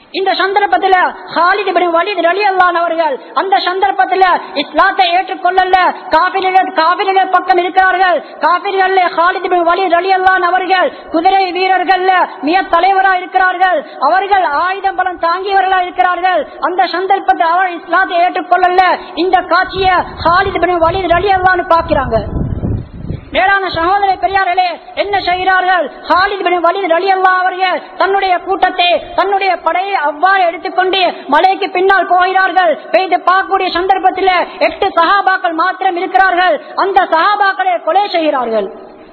இந்த சந்தர்ப்பத்தில் ஹாலித் இப்னு வலீத் ரலியல்லாஹு அவர்கள் அந்த சந்தர்ப்பத்தில் இஸ்லாத்தை ஏற்றுக்கொள்ளல காபிர்கள் காபிர்கள் பக்கம் இருக்கிறார்கள் காபிர்கள் ஹாலித் இப்னு வலீத் ரலியல்லாஹு அவர்கள் குதிரை வீரர்கள் மிக தலைவரா இருக்கிறார்கள் அவர்கள் ஆயுதம் பலம் தாங்கியவர்களா இருக்கிறார்கள் அந்த சந்தர்ப்பத்தில் அவர் இஸ்லாத்தை ஏற்றுக்கொள்ளல இந்த காட்சியை ஹாலித் இப்னு வலீத் ரலியல்லாஹு பார்க்கிறாங்க மேலான சகோதர பெரியார்களே என்ன செய்கிறார்கள் ஹாலித் பின் வலித் அலி அல்லா அவர்கள் தன்னுடைய கூட்டத்தை தன்னுடைய படையை அவ்வாறு எடுத்துக்கொண்டு மலைக்கு பின்னால் போகிறார்கள் பெய்து பார்க்கக்கூடிய சந்தர்ப்பத்தில் எட்டு சகாபாக்கள் மாத்திரம் இருக்கிறார்கள் அந்த சகாபாக்களை கொலை செய்கிறார்கள்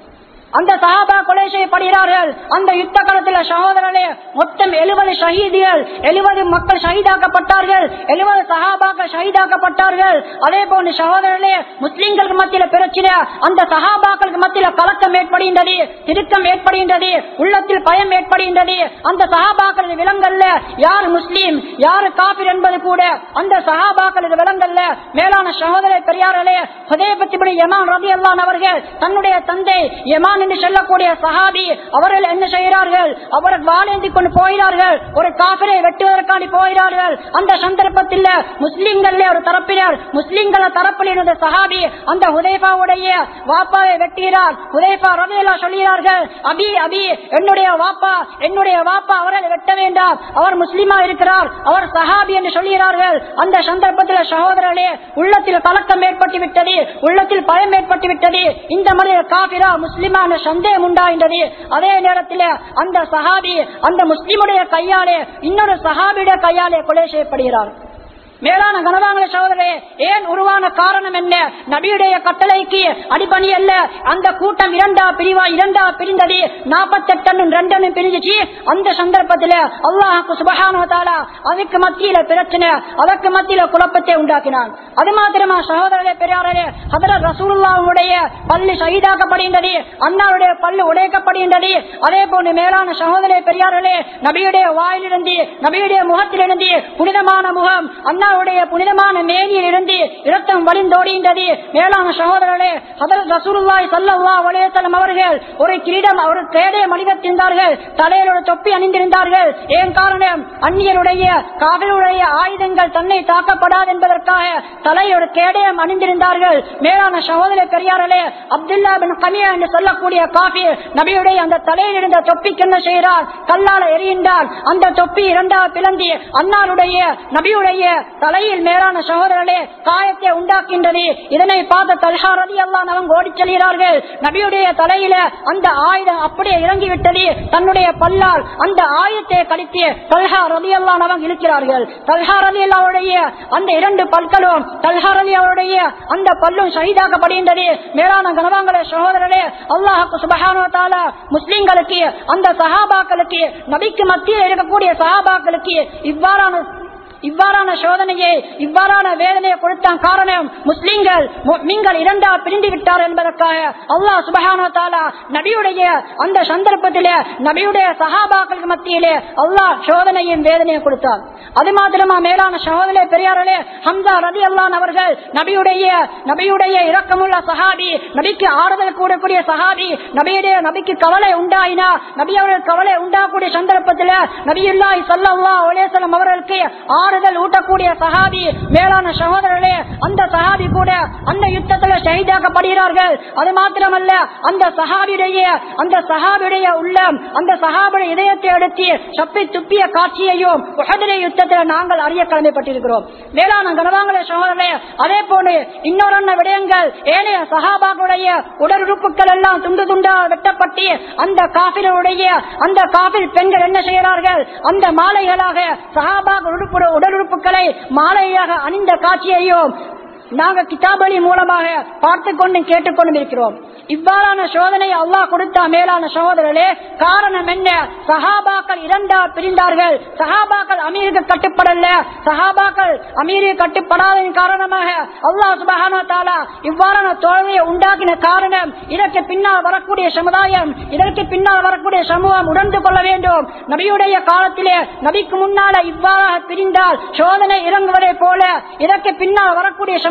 அந்த சஹாபா கொலை செய்யப்படுகிறார்கள் அந்த யுத்த காலத்தில் சகோதரர்களே மொத்தம் எழுபது ஷஹீதிகள் எழுபது மக்கள் ஷஹீதாக்கப்பட்டார்கள் எழுபது சஹாபாக்கள் ஷஹீதாக்கப்பட்டார்கள் அதே போன்று சகோதரர்களே முஸ்லிம்களுக்கு மத்தியில பிரச்சனை அந்த சஹாபாக்களுக்கு மத்தியில கலக்கம் ஏற்படுகின்றது திருக்கம் ஏற்படுகின்றது உள்ளத்தில் பயம் ஏற்படுகின்றது அந்த சஹாபாக்களது விலங்கல்ல யார் முஸ்லீம் யார் காபிர் என்பது கூட அந்த சஹாபாக்களது விலங்கல்ல மேலான சகோதர பெரியார்களே ஹுதைபத்தி யமான் ரபி அல்லான் அவர்கள் தன்னுடைய தந்தை யமான் என்று சொல்லக்கூடிய சஹாபி அவர்கள் என்ன செய்கிறார்கள் அவர்கள் வாழேந்தி கொண்டு போகிறார்கள் ஒரு காபிரை வெட்டுவதற்காண்டி போகிறார்கள் அந்த சந்தர்ப்பத்தில் முஸ்லிம்கள் ஒரு தரப்பினர் முஸ்லிம்கள தரப்பில் இருந்த சஹாபி அந்த ஹுதைபாவுடைய வாப்பாவை வெட்டுகிறார் ஹுதைபா ரவியல்லா சொல்கிறார்கள் அபி அபி என்னுடைய வாப்பா என்னுடைய வாப்பா அவரை வெட்ட வேண்டாம் அவர் முஸ்லிமா இருக்கிறார் அவர் சஹாபி என்று சொல்கிறார்கள் அந்த சந்தர்ப்பத்தில் சகோதரர்களே உள்ளத்தில் கலக்கம் ஏற்பட்டு விட்டது உள்ளத்தில் பயம் ஏற்பட்டு விட்டது இந்த மனிதர் காபிரா முஸ்லிமா என்ற சந்தேகம் உண்டாகின்றது அதே நேரத்தில் அந்த சஹாபி அந்த முஸ்லிமுடைய கையாலே இன்னொரு சஹாபியுடைய கையாலே கொலை செய்யப்படுகிறார் மேலான கனவாங்கள சகோதரே ஏன் உருவான காரணம் என்ன நபியுடைய கட்டளைக்கு அடிபணி அல்ல அந்த கூட்டம் இரண்டா பிரிவா இரண்டா பிரிந்தது நாற்பத்தெட்டு ரெண்டு பிரிஞ்சிச்சு அந்த சந்தர்ப்பத்தில் அல்லாஹுக்கு சுபகான அதுக்கு மத்தியில பிரச்சனை அதற்கு மத்தியில குழப்பத்தை உண்டாக்கினான் அது மாத்திரமா சகோதரரே பெரியாரே அதர ரசூலுல்லாவுடைய பள்ளி சகிதாக்கப்படுகின்றது அண்ணாவுடைய பல்லு உடைக்கப்படுகின்றது அதே போன்று மேலான சகோதரே பெரியார்களே நபியுடைய வாயிலிருந்து நபியுடைய முகத்திலிருந்து புனிதமான முகம் அண்ணாவுடைய புனிதமான மேனியில் இருந்து இரத்தம் வழிந்தோடுகின்றது மேலான சகோதரர்களே அதர் ரசூலுல்லாய் சல்லல்லா வலையத்தலம் அவர்கள் ஒரு கிரீடம் ஒரு கேடைய மனிதத்திருந்தார்கள் தலையில் ஒரு தொப்பி அணிந்திருந்தார்கள் ஏன் காரணம் அந்நியருடைய காவிரியுடைய ஆயுதங்கள் தன்னை தாக்கப்படாது என்பதற்காக தலையில் ஒரு கேடயம் அணிந்திருந்தார்கள் மேலான சகோதர பெரியார்களே அப்துல்லா பின் கமியா என்று சொல்லக்கூடிய காபி நபியுடைய அந்த தலையில் இருந்த தொப்பிக்கு என்ன செய்கிறார் கல்லால எரிகின்றார் அந்த தொப்பி இரண்டாவது பிளந்தி அன்னாருடைய நபியுடைய தலையில் மேலான சகோதரர்களே காயத்தை உண்டாக்கின்றது இதனை பார்த்த தல்ஹா ரதி அல்லான் அவங்க ஓடிச் செல்கிறார்கள் நபியுடைய தலையில அந்த ஆயுதம் அப்படியே இறங்கிவிட்டது தன்னுடைய பல்லால் அந்த ஆயுதத்தை கடித்து தல்ஹா ரதி அல்லான் அவங்க இழுக்கிறார்கள் தல்ஹா ரதி அல்லாவுடைய அந்த இரண்டு பற்களும் தல்ஹா ரதி அவருடைய அந்த பல்லும் சகிதாக்கப்படுகின்றது மேலான கனவாங்களே சகோதரரே அல்லாஹுக்கு சுபஹானோ தாலா முஸ்லிம்களுக்கு அந்த சஹாபாக்களுக்கு நபிக்கு மத்தியில் இருக்கக்கூடிய சஹாபாக்களுக்கு இவ்வாறான இவ்வாறான சோதனையை இவ்வாறான வேதனையை கொடுத்தான் காரணம் முஸ்லிம்கள் நீங்கள் இரண்டா பிரிந்து விட்டார் என்பதற்காக அல்லாஹ் சுபஹானோ தாலா நபியுடைய அந்த சந்தர்ப்பத்திலே நபியுடைய சஹாபாக்களுக்கு மத்தியிலே அல்லாஹ் சோதனையும் வேதனையும் கொடுத்தார் அது மாத்திரமா மேலான சகோதரே பெரியார்களே ஹம்சா ரதி அல்லான் அவர்கள் நபியுடைய நபியுடைய இரக்கமுள்ள சஹாபி நபிக்கு ஆறுதல் கூடக்கூடிய சஹாபி நபியுடைய நபிக்கு கவலை உண்டாயினா நபி அவர்கள் கவலை உண்டாகக்கூடிய சந்தர்ப்பத்தில் நபியுல்லாய் சல்லா ஒலேசலம் அவர்களுக்கு ஆறுதல் ஊட்டக்கூடிய சஹாபி மேலான சகோதரர்களே அந்த சஹாபி கூட அந்த யுத்தத்தில் ஷஹீதாக்கப்படுகிறார்கள் அது மாத்திரமல்ல அந்த சஹாபியுடைய அந்த சஹாபியுடைய உள்ளம் அந்த சஹாபுடைய இதயத்தை எடுத்து சப்பி துப்பிய காட்சியையும் உஹதிரை யுத்தத்தில் நாங்கள் அறிய கடமைப்பட்டிருக்கிறோம் மேலான கனவாங்களே சகோதரர்களே அதே போன்று இன்னொரு விடயங்கள் ஏனைய சஹாபாக்களுடைய உடல் உறுப்புகள் எல்லாம் துண்டு துண்டா வெட்டப்பட்டு அந்த காபிலுடைய அந்த காபில் பெண்கள் என்ன செய்கிறார்கள் அந்த மாலைகளாக சஹாபாக் உறுப்பு உடல் உறுப்புகளை மாலையாக அணிந்த காட்சியையும் நாங்க கிதாபலி மூலமாக பார்த்து கொண்டு கேட்டுக்கொண்டு இருக்கிறோம் இவ்வாறான சோதனை அல்லாஹ் கொடுத்த மேலான சகோதரர்களே காரணம் என்ன சஹாபாக்கள் இரண்டா பிரிந்தார்கள் சஹாபாக்கள் அமீருக்கு கட்டுப்படல சஹாபாக்கள் அமீருக்கு கட்டுப்படாததன் காரணமாக அல்லாஹ் சுபஹானா தாலா இவ்வாறான தோல்வியை உண்டாக்கின காரணம் இதற்கு பின்னால் வரக்கூடிய சமுதாயம் இதற்கு பின்னால் வரக்கூடிய சமூகம் உணர்ந்து கொள்ள வேண்டும் நபியுடைய காலத்திலே நபிக்கு முன்னால இவ்வாறாக பிரிந்தால் சோதனை இறங்குவதை போல இதற்கு பின்னால் வரக்கூடிய சமுதாயம்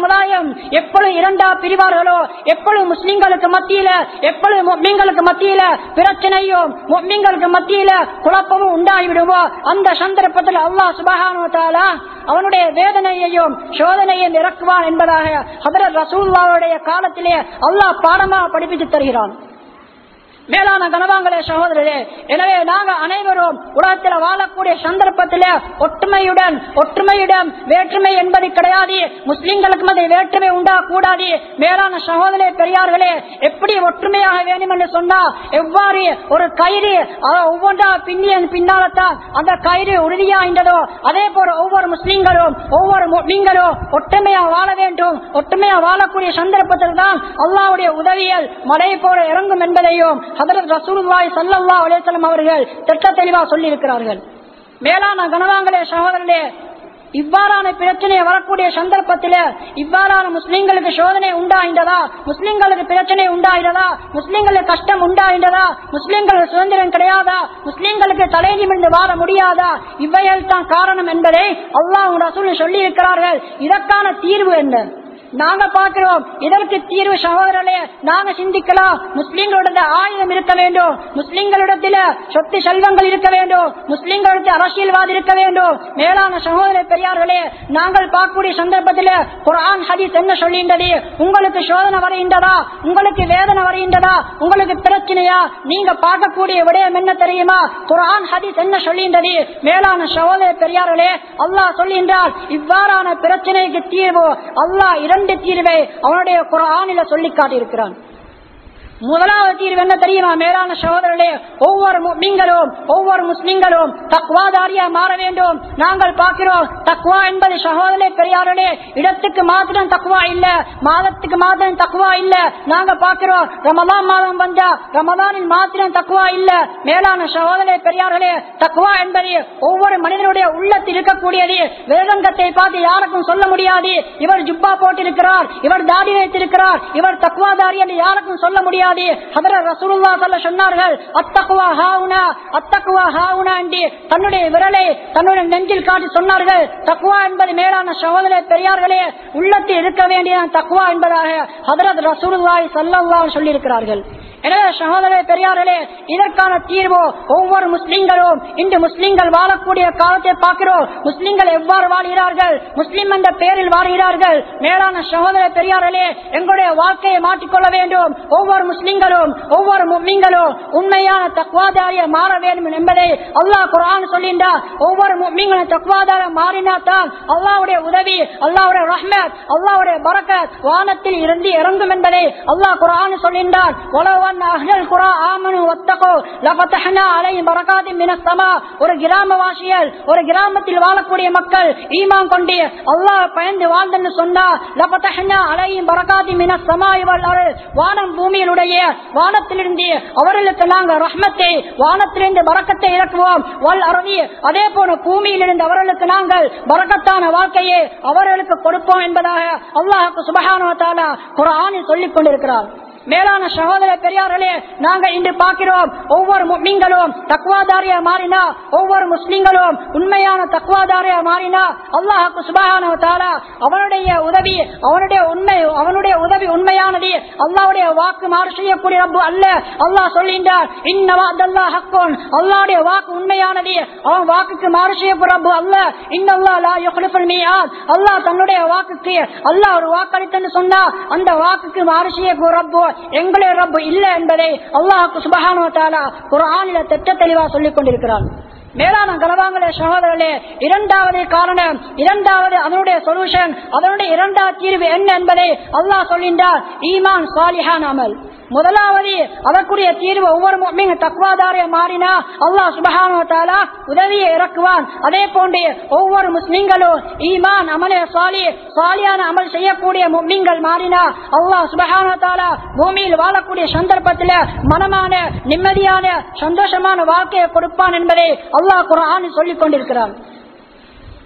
சமுதாயம் எப்பொழுது இரண்டா பிரிவார்களோ எப்பொழுது முஸ்லிம்களுக்கு மத்தியில எப்பொழுது முஸ்லிம்களுக்கு மத்தியில பிரச்சனையும் முஸ்லிம்களுக்கு மத்தியில குழப்பமும் உண்டாகிவிடுமோ அந்த சந்தர்ப்பத்தில் அல்லாஹ் சுபகானுவத்தாலா அவனுடைய வேதனையையும் சோதனையும் இறக்குவான் என்பதாக ஹதரத் ரசூல்லாவுடைய காலத்திலே அல்லாஹ் பாடமாக படிப்பித்து தருகிறான் மேலான கனவாங்களே சகோதரரே எனவே நாங்க அனைவரும் உலகத்தில் வாழக்கூடிய சந்தர்ப்பத்தில் ஒற்றுமையுடன் ஒற்றுமையுடன் வேற்றுமை என்பது கிடையாது முஸ்லிம்களுக்கு மத்திய வேற்றுமை உண்டா கூடாது மேலான சகோதரே பெரியார்களே எப்படி ஒற்றுமையாக வேண்டும் என்று சொன்னா எவ்வாறு ஒரு கயிறு அஹ், ஒவ்வொன்றா பின்னிய பின்னால்தான் அந்த கயிறு உறுதியாகின்றதோ அதே போல ஒவ்வொரு முஸ்லிம்களும் ஒவ்வொரு முஸ்லிம்களும் ஒற்றுமையா வாழ வேண்டும் ஒற்றுமையா வாழக்கூடிய சந்தர்ப்பத்தில் தான் அல்லாவுடைய உதவியல் மழை போல இறங்கும் என்பதையும் ஹதரத் ரசூலுல்லாஹி ஸல்லல்லாஹு அலைஹி வஸல்லம் அவர்கள் திட்ட தெளிவா சொல்லி இருக்கிறார்கள் மேலான கனவாங்களே சகோதரர்களே இவ்வாறான பிரச்சனை வரக்கூடிய சந்தர்ப்பத்தில் இவ்வாறான முஸ்லிம்களுக்கு சோதனை உண்டாகின்றதா முஸ்லிம்களுக்கு பிரச்சனை உண்டாகிறதா முஸ்லிம்களுக்கு கஷ்டம் உண்டாகின்றதா முஸ்லிம்களுக்கு சுதந்திரம் கிடையாதா முஸ்லிம்களுக்கு தலை நிமிர்ந்து வாழ முடியாதா இவைகள் தான் காரணம் என்பதை அல்லாஹ் ரசூல் சொல்லி இருக்கிறார்கள் இதற்கான தீர்வு என்ன நாங்க பார்க்கிறோம் இதற்கு தீர்வு சகோதரர்களே நாங்க சிந்திக்கலாம் முஸ்லிம்களிடத்துல ஆயுதம் இருக்க வேண்டும் முஸ்லிம்களிடத்துல சொத்து செல்வங்கள் இருக்க வேண்டும் முஸ்லிம்களிடத்தில் அரசியல்வாதி இருக்க வேண்டும் மேலான சகோதர பெரியார்களே நாங்கள் பார்க்கக்கூடிய சந்தர்ப்பத்தில் குரான் ஹதீஸ் என்ன சொல்கின்றது உங்களுக்கு சோதனை வருகின்றதா உங்களுக்கு வேதனை வருகின்றதா உங்களுக்கு பிரச்சனையா நீங்க பார்க்கக்கூடிய விடயம் என்ன தெரியுமா குரான் ஹதீஸ் என்ன சொல்கின்றது மேலான சகோதர பெரியார்களே அல்லாஹ் சொல்கின்றார் இவ்வாறான பிரச்சனைக்கு தீர்வு அல்லாஹ் இரண்டு தீர்வை அவனுடைய குரானில சொல்லி காட்டியிருக்கிறான் முதலாவது தீர்வு என்ன தெரியுமா மேலான சகோதரர்களே ஒவ்வொரு முஸ்லிம்களும் ஒவ்வொரு முஸ்லிம்களும் தக்வாதாரியா மாற வேண்டும் நாங்கள் பார்க்கிறோம் தக்வா என்பது சகோதரே பெரியார்களே இடத்துக்கு மாத்திரம் தக்குவா இல்ல மாதத்துக்கு மாத்திரம் தக்குவா இல்ல நாங்க பார்க்கிறோம் ரமதான் மாதம் வந்தா ரமதானில் மாத்திரம் தக்குவா இல்ல மேலான சகோதரே பெரியார்களே தக்குவா என்பது ஒவ்வொரு மனிதனுடைய உள்ளத்தில் இருக்கக்கூடியது வேதங்கத்தை பார்த்து யாருக்கும் சொல்ல முடியாது இவர் ஜுப்பா போட்டிருக்கிறார் இவர் தாடி வைத்திருக்கிறார் இவர் தக்குவாதாரி என்று யாருக்கும் சொல்ல முடியாது ஹதரத் ரசூலுல்லாஹ் ஸல்லல்லாஹு சொன்னார்கள் அத்தக்வா ஹாவுனா அத்தக்வா ஹாவுனா என்று தன்னுடைய விரலை தன்னுடைய நெஞ்சில் காட்டி சொன்னார்கள் தக்குவா என்பது மேலான சகோதர பெரியார்களே உள்ளத்தில் இருக்க வேண்டியதான் தக்குவா என்பதாக ஹதரத் ரசூலுல்லாஹி ஸல்லல்லாஹு சொல்லியிருக்கிறார்கள் எனவே சகோதர பெரியார்களே இதற்கான தீர்வு ஒவ்வொரு முஸ்லிம்களும் இன்று முஸ்லிம்கள் வாழக்கூடிய காலத்தை பார்க்கிறோம் முஸ்லிம்கள் எவ்வாறு வாழ்கிறார்கள் முஸ்லிம் என்ற பெயரில் வாழ்கிறார்கள் மேலான சகோதர பெரியார்களே எங்களுடைய வாழ்க்கையை மாற்றிக்கொள்ள வேண்டும் ஒவ்வொரு முஸ்லிம்களும் ஒவ்வொரு முஸ்லிம்களும் உண்மையான தக்வாதாரிய மாற வேண்டும் என்பதை அல்லாஹ் குரான் சொல்லின்றார் ஒவ்வொரு முஸ்லிம்களும் தக்வாதார மாறினா தான் அல்லாவுடைய உதவி அல்லாவுடைய ரஹ்மத் அல்லாவுடைய பரக்கத் வானத்தில் இருந்து இறங்கும் என்பதை அல்லாஹ் குரான் சொல்லின்றார் உலவன் அஹ்லல் குரா ஆமனு வத்தகோ லஃபதஹ்னா அலைஹிம் பரகாத்தின் மினஸ் ஸமா ஒரு கிராமவாசிகள் ஒரு கிராமத்தில் வாழக்கூடிய மக்கள் ஈமான் கொண்டு அல்லாஹ் பயந்து வாழ்ந்தன்னு சொன்னா லஃபதஹ்னா அலைஹிம் பரகாத்தின் மினஸ் ஸமா வல் அர்ள் வானம் பூமியிலுடைய வானத்திலிருந்து அவர்களுக்கு நாங்கள் ரஹ்மத்தை வானத்திலிருந்து பரக்கத்தை இறக்குவோம் வல் அருவி அதே போல பூமியிலிருந்து அவர்களுக்கு நாங்கள் பரக்கத்தான வாழ்க்கையை அவர்களுக்கு கொடுப்போம் என்பதாக அல்லாஹுக்கு சுபஹானு தாலா குரானில் சொல்லிக் கொண்டிருக்கிறார் மேலான சகோதர பெரியார்களே நாங்கள் இன்று பார்க்கிறோம் ஒவ்வொரு முஸ்லிம்களும் தக்குவாதாரியா மாறினா ஒவ்வொரு முஸ்லிம்களும் உண்மையான தக்குவாதாரியா மாறினா அல்லாஹுக்கு சுபஹான தாலா அவனுடைய உதவி அவனுடைய உண்மை அவனுடைய உதவி உண்மையானது அல்லாவுடைய வாக்கு மாறு செய்யக்கூடிய ரப்பு அல்ல அல்லாஹ் சொல்கின்றார் இன்னவா அதல்லாஹ் ஹக்கோன் அல்லாவுடைய வாக்கு உண்மையானது அவன் வாக்குக்கு மாறு செய்யக்கூடிய ரப்பு அல்ல இன்னல்லா லா யுக்லிஃபுல் மீஆத் அல்லாஹ் தன்னுடைய வாக்குக்கு அல்லாஹ் ஒரு வாக்களித்தன்னு சொன்னா அந்த வாக்குக்கு மாறு செய்யக்கூடிய ரப்பு எங்களுடைய ரப்பு இல்ல என்பதை அல்லாஹுக்கு சுபஹானு தாலா குரானில திட்ட தெளிவா சொல்லிக் கொண்டிருக்கிறான் மேலான கலவாங்களே சகோதரர்களே இரண்டாவது காரணம் இரண்டாவது அதனுடைய சொல்யூஷன் அதனுடைய இரண்டாவது தீர்வு என்ன என்பதை அல்லாஹ் சொல்கின்றார் ஈமான் சாலிஹான் அமல் முதலாவது அதற்குரிய தீர்வு ஒவ்வொரு முஸ்லிம் தக்வாதாரிய மாறினா அல்லாஹ் சுபஹானு தாலா உதவியை இறக்குவான் அதே போன்று ஒவ்வொரு முஸ்லிம்களும் ஈமான் அமலே சாலி சாலியான அமல் செய்யக்கூடிய முஸ்லிம்கள் மாறினா அல்லாஹ் சுபஹானு தாலா பூமியில் வாழக்கூடிய சந்தர்ப்பத்தில் மனமான நிம்மதியான சந்தோஷமான வாழ்க்கையை கொடுப்பான் என்பதை அல்லாஹ் குரான் சொல்லிக் கொண்டிருக்கிறான்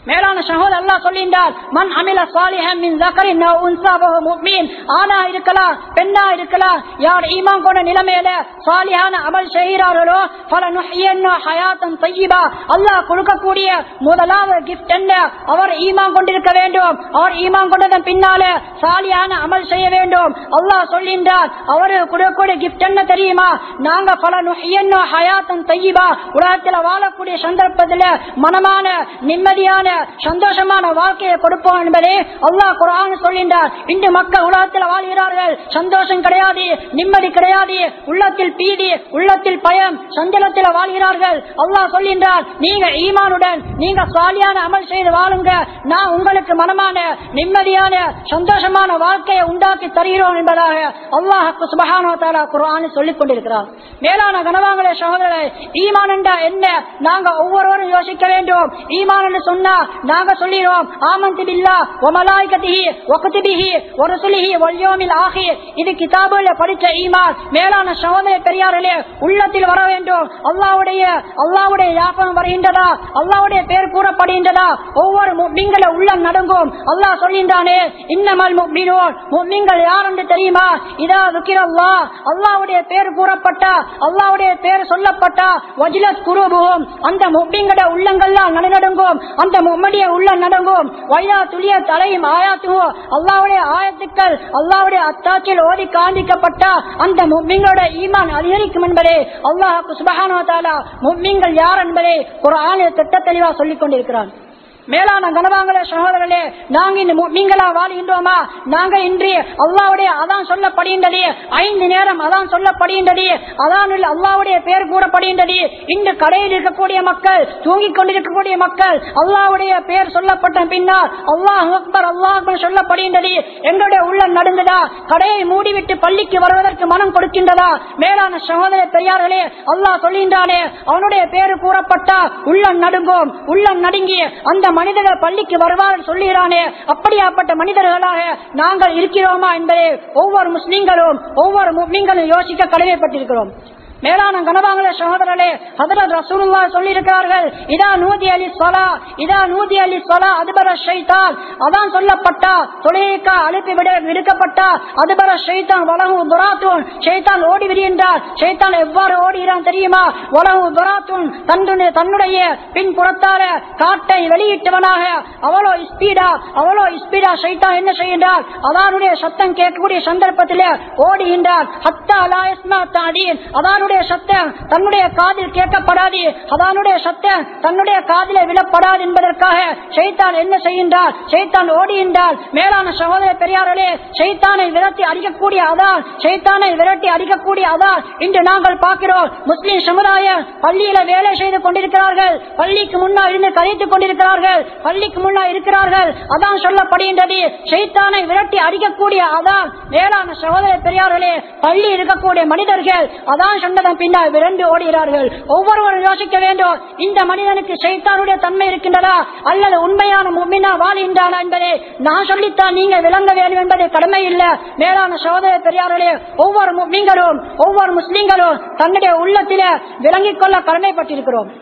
மேலான சகோதரர் அல்லாஹ் சொல்லின்றார் மன் அமில சாலிஹன் மின் ஸக்கரின் அவ் உன்ஸா வஹுவ முஃமின் ஆணா இருக்கலாம் பெண்ணா இருக்கலாம் யார் ஈமான் கொண்ட நிலைமையில சாலிஹான அமல் செய்கிறார்களோ ஃபலனுஹ்யியன்ன ஹயாத்தன் தய்யிபா அல்லாஹ் கொடுக்கக்கூடிய முதலாவது கிஃப்ட் என்ன அவர் ஈமான் கொண்டிருக்க வேண்டும் அவர் ஈமான் கொண்டதன் பின்னால சாலியான அமல் செய்ய வேண்டும் அல்லாஹ் சொல்கின்றார் அவரு கொடுக்கக்கூடிய கிஃப்ட் என்ன தெரியுமா நாங்க ஃபலனுஹ்யியன்ன ஹயாத்தன் தய்யிபா உலகத்தில் வாழக்கூடிய சந்தர்ப்பத்தில் மனமான நிம்மதியான சந்தோஷமான வாழ்க்கையை கொடுப்போம் என்பதே அல்லாஹ் குரான் சொல்கின்றார் இன்று மக்கள் உலகத்தில் வாழ்கிறார்கள் சந்தோஷம் கிடையாது நிம்மதி கிடையாது உள்ளத்தில் பீதி உள்ளத்தில் பயம் சஞ்சலத்தில் வாழ்கிறார்கள் அல்லாஹ் சொல்கின்றார் நீங்க ஈமானுடன் நீங்க சாலியான அமல் செய்து வாழுங்க நான் உங்களுக்கு மனமான நிம்மதியான சந்தோஷமான வாழ்க்கையை உண்டாக்கி தருகிறோம் என்பதாக அல்லாஹ் சுபஹானோ தாலா குரான் சொல்லிக் கொண்டிருக்கிறார் மேலான கனவாங்களே சகோதரரை ஈமான் என்றா என்ன நாங்க ஒவ்வொருவரும் யோசிக்க வேண்டும் ஈமான் என்று சொன்னா நாங்க சொல்லிடுவோம் ஆமந்தி பில்லா ஒமலாய்கதிஹி ஒகுதிபிஹி ஒருசுலிஹி வல்யோமில் ஆகி இது கிதாபுல படிச்ச ஈமான் மேலான சகோதர பெரியார்களே உள்ளத்தில் வர வேண்டும் அல்லாவுடைய அல்லாவுடைய யாபம் வருகின்றதா அல்லாவுடைய பேர் கூறப்படுகின்றதா ஒவ்வொரு முக்மீன்களை உள்ள நடுங்கும் அல்லாஹ் சொல்கின்றானே இன்னமல் முக்மீனோன் முக்மீன்கள் யார் என்று தெரியுமா இதா துக்கிரல்லா அல்லாவுடைய பேர் கூறப்பட்டா அல்லாவுடைய பேர் சொல்லப்பட்டா வஜிலத் குருபுகும் அந்த முக்மீன்கள உள்ளங்கள்லாம் நடுநடுங்கும் அந்த மும்மடிய உள்ள நடங்கும் வைதா துளிய தலையும் ஆயாத்துவோ அல்லாவுடைய ஆயத்துக்கள் அல்லாவுடைய அத்தாட்சியில் ஓதி காண்பிக்கப்பட்டா அந்த மும்மிங்களோட ஈமான் அதிகரிக்கும் என்பதே அல்லாஹுக்கு சுபஹானோ தாலா மும்மிங்கள் யார் என்பதை ஒரு ஆணைய திட்ட தெளிவா சொல்லிக் கொண்டிருக்கிறான் மேலான கனவாங்களே சகோதரர்களே நாங்க இந்த மீன்களா வாழ்கின்றோமா நாங்க இன்று அல்லாவுடைய அதான் சொல்லப்படுகின்றது ஐந்து நேரம் அதான் சொல்லப்படுகின்றது அதான் அல்லாவுடைய பேர் கூறப்படுகின்றது இன்று கடையில் இருக்கக்கூடிய மக்கள் தூங்கிக் கொண்டிருக்கக்கூடிய மக்கள் அல்லாவுடைய பேர் சொல்லப்பட்ட பின்னால் அல்லாஹ் அக்பர் அல்லாஹ் அக்பர் சொல்லப்படுகின்றது எங்களுடைய உள்ள நடுங்குதா கடையை மூடிவிட்டு பள்ளிக்கு வருவதற்கு மனம் கொடுக்கின்றதா மேலான சகோதர பெரியார்களே அல்லாஹ் சொல்கின்றானே அவனுடைய பேரு கூறப்பட்டா உள்ளம் நடுங்கும் உள்ளம் நடுங்கி அந்த மனிதர்கள் பள்ளிக்கு வருவார்கள் சொல்லுகிறானே அப்படியாப்பட்ட மனிதர்களாக நாங்கள் இருக்கிறோமா என்பதை ஒவ்வொரு முஸ்லிம்களும் ஒவ்வொரு முஸ்லிம்களும் யோசிக்க கடமைப்பட்டிருக்கிறோம் மேலான கனவாங்களே சகோதரர்களே ஹதரத் ரசூலுல்லா சொல்லி இருக்கிறார்கள் இதா நூதி அலி சொலா இதா நூதி அலி சொலா அதுபர ஷைத்தான் அதான் சொல்லப்பட்டா தொலைக்கா அழுப்பி விட விடுக்கப்பட்டா அதுபர ஷைத்தான் வலகு துராத்தூன் ஷைத்தான் ஓடி விடுகின்றார் ஷைத்தான் எவ்வாறு ஓடுகிறான் தெரியுமா வலகு துராத்தூன் தன்னுடைய தன்னுடைய பின் புறத்தால காட்டை வெளியிட்டவனாக அவ்வளோ ஸ்பீடா அவ்வளோ ஸ்பீடா ஷைத்தான் என்ன செய்கின்றார் அதானுடைய சத்தம் கேட்கக்கூடிய சந்தர்ப்பத்திலே ஓடுகின்றார் ஹத்தா அலாயஸ்மா தாதீன் அதானுடைய சத்தம் தன்னுடைய காதில் கேட்கப்படாது அதானுடைய சத்தம் தன்னுடைய காதில விழப்படாது என்பதற்காக ஷைத்தான் என்ன செய்கின்றார் ஷைத்தான் ஓடுகின்றார் மேலான சகோதர பெரியார்களே ஷைத்தானை விரட்டி அடிக்கக்கூடிய அதான் ஷைத்தானை விரட்டி அடிக்கக்கூடிய அதான் இன்று நாங்கள் பார்க்கிறோம் முஸ்லிம் சமுதாயம் பள்ளியில வேலை செய்து கொண்டிருக்கிறார்கள் பள்ளிக்கு முன்னா இருந்து கதைத்துக் கொண்டிருக்கிறார்கள் பள்ளிக்கு முன்னா இருக்கிறார்கள் அதான் சொல்லப்படுகின்றது ஷைத்தானை விரட்டி அடிக்கக்கூடிய அதான் மேலான சகோதர பெரியார்களே பள்ளி இருக்கக்கூடிய மனிதர்கள் அதான் சொன்னதன் பின்னால் விரண்டு ஓடுகிறார்கள் ஒவ்வொருவரும் யோசிக்க வேண்டும் இந்த மனிதனுக்கு சைத்தானுடைய தன்மை இருக்கின்றதா அல்லது உண்மையான மும்மினா வாழ்கின்றானா என்பதை நான் சொல்லித்தான் நீங்க விளங்க வேண்டும் என்பது கடமை இல்ல மேலான சகோதர பெரியார்களே ஒவ்வொரு மும்மிங்களும் ஒவ்வொரு முஸ்லிம்களும் தன்னுடைய உள்ளத்தில விளங்கிக் கொள்ள கடமைப்பட்டிருக்கிறோம்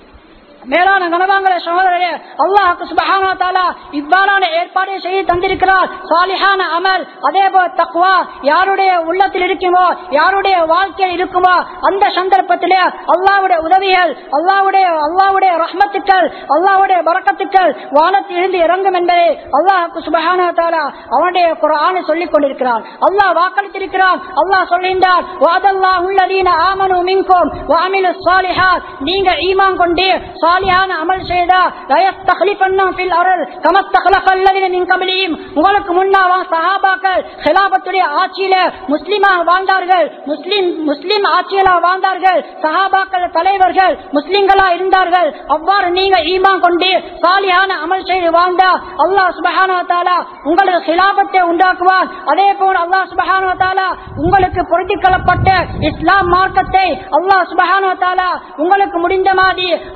மேலான கனவாங்களே சகோதரரே அல்லாஹுக்கு சுபஹானா தாலா இவ்வாறான ஏற்பாடு செய்து தந்திருக்கிறார் சாலிஹான அமல் அதே போல தக்குவா யாருடைய உள்ளத்தில் இருக்குமோ யாருடைய வாழ்க்கையில் இருக்குமோ அந்த சந்தர்ப்பத்திலே அல்லாவுடைய உதவிகள் அல்லாவுடைய அல்லாவுடைய ரஹ்மத்துக்கள் அல்லாவுடைய பறக்கத்துக்கள் வானத்தில் இருந்து இறங்கும் என்பதை அல்லாஹுக்கு சுபஹானா தாலா அவனுடைய குரானை சொல்லிக் கொண்டிருக்கிறான் அல்லாஹ் வாக்களித்திருக்கிறான் அல்லாஹ் சொல்கின்றான் வாதல்லாஹ் உள்ளதீன ஆமனு மின்கும் வாமிலு சாலிஹாத் நீங்க ஈமான் கொண்டு சாலியான அமல் செய்தா லயஸ்தக்லிஃபன்னம் ஃபில் அருள் கமஸ்தக்லஃப அல்லதீன மின் கப்லிஹிம் உங்களுக்கு முன்னாவா சஹாபாக்கள் ஹிலாபத்துடைய ஆட்சியில முஸ்லிமாக வாழ்ந்தார்கள் முஸ்லிம் முஸ்லிம் ஆட்சியில வாழ்ந்தார்கள் சஹாபாக்கள் தலைவர்கள் முஸ்லிம்களா இருந்தார்கள் அவ்வாறு நீங்க ஈமான் கொண்டு சாலியான அமல் செய்து வாழ்ந்தா அல்லாஹ் சுபஹானஹு வ தஆலா உங்களுக்கு ஹிலாபத்தை உண்டாக்குவார் அதே போல் அல்லாஹ் சுபஹானஹு வ தஆலா உங்களுக்கு பொருத்திக் கொள்ளப்பட்ட இஸ்லாம் மார்க்கத்தை அல்லாஹ் சுபஹானஹு வ தஆலா உங்களுக்கு முடிந்த மாதிரி அல்லாஹ் சுபஹானஹு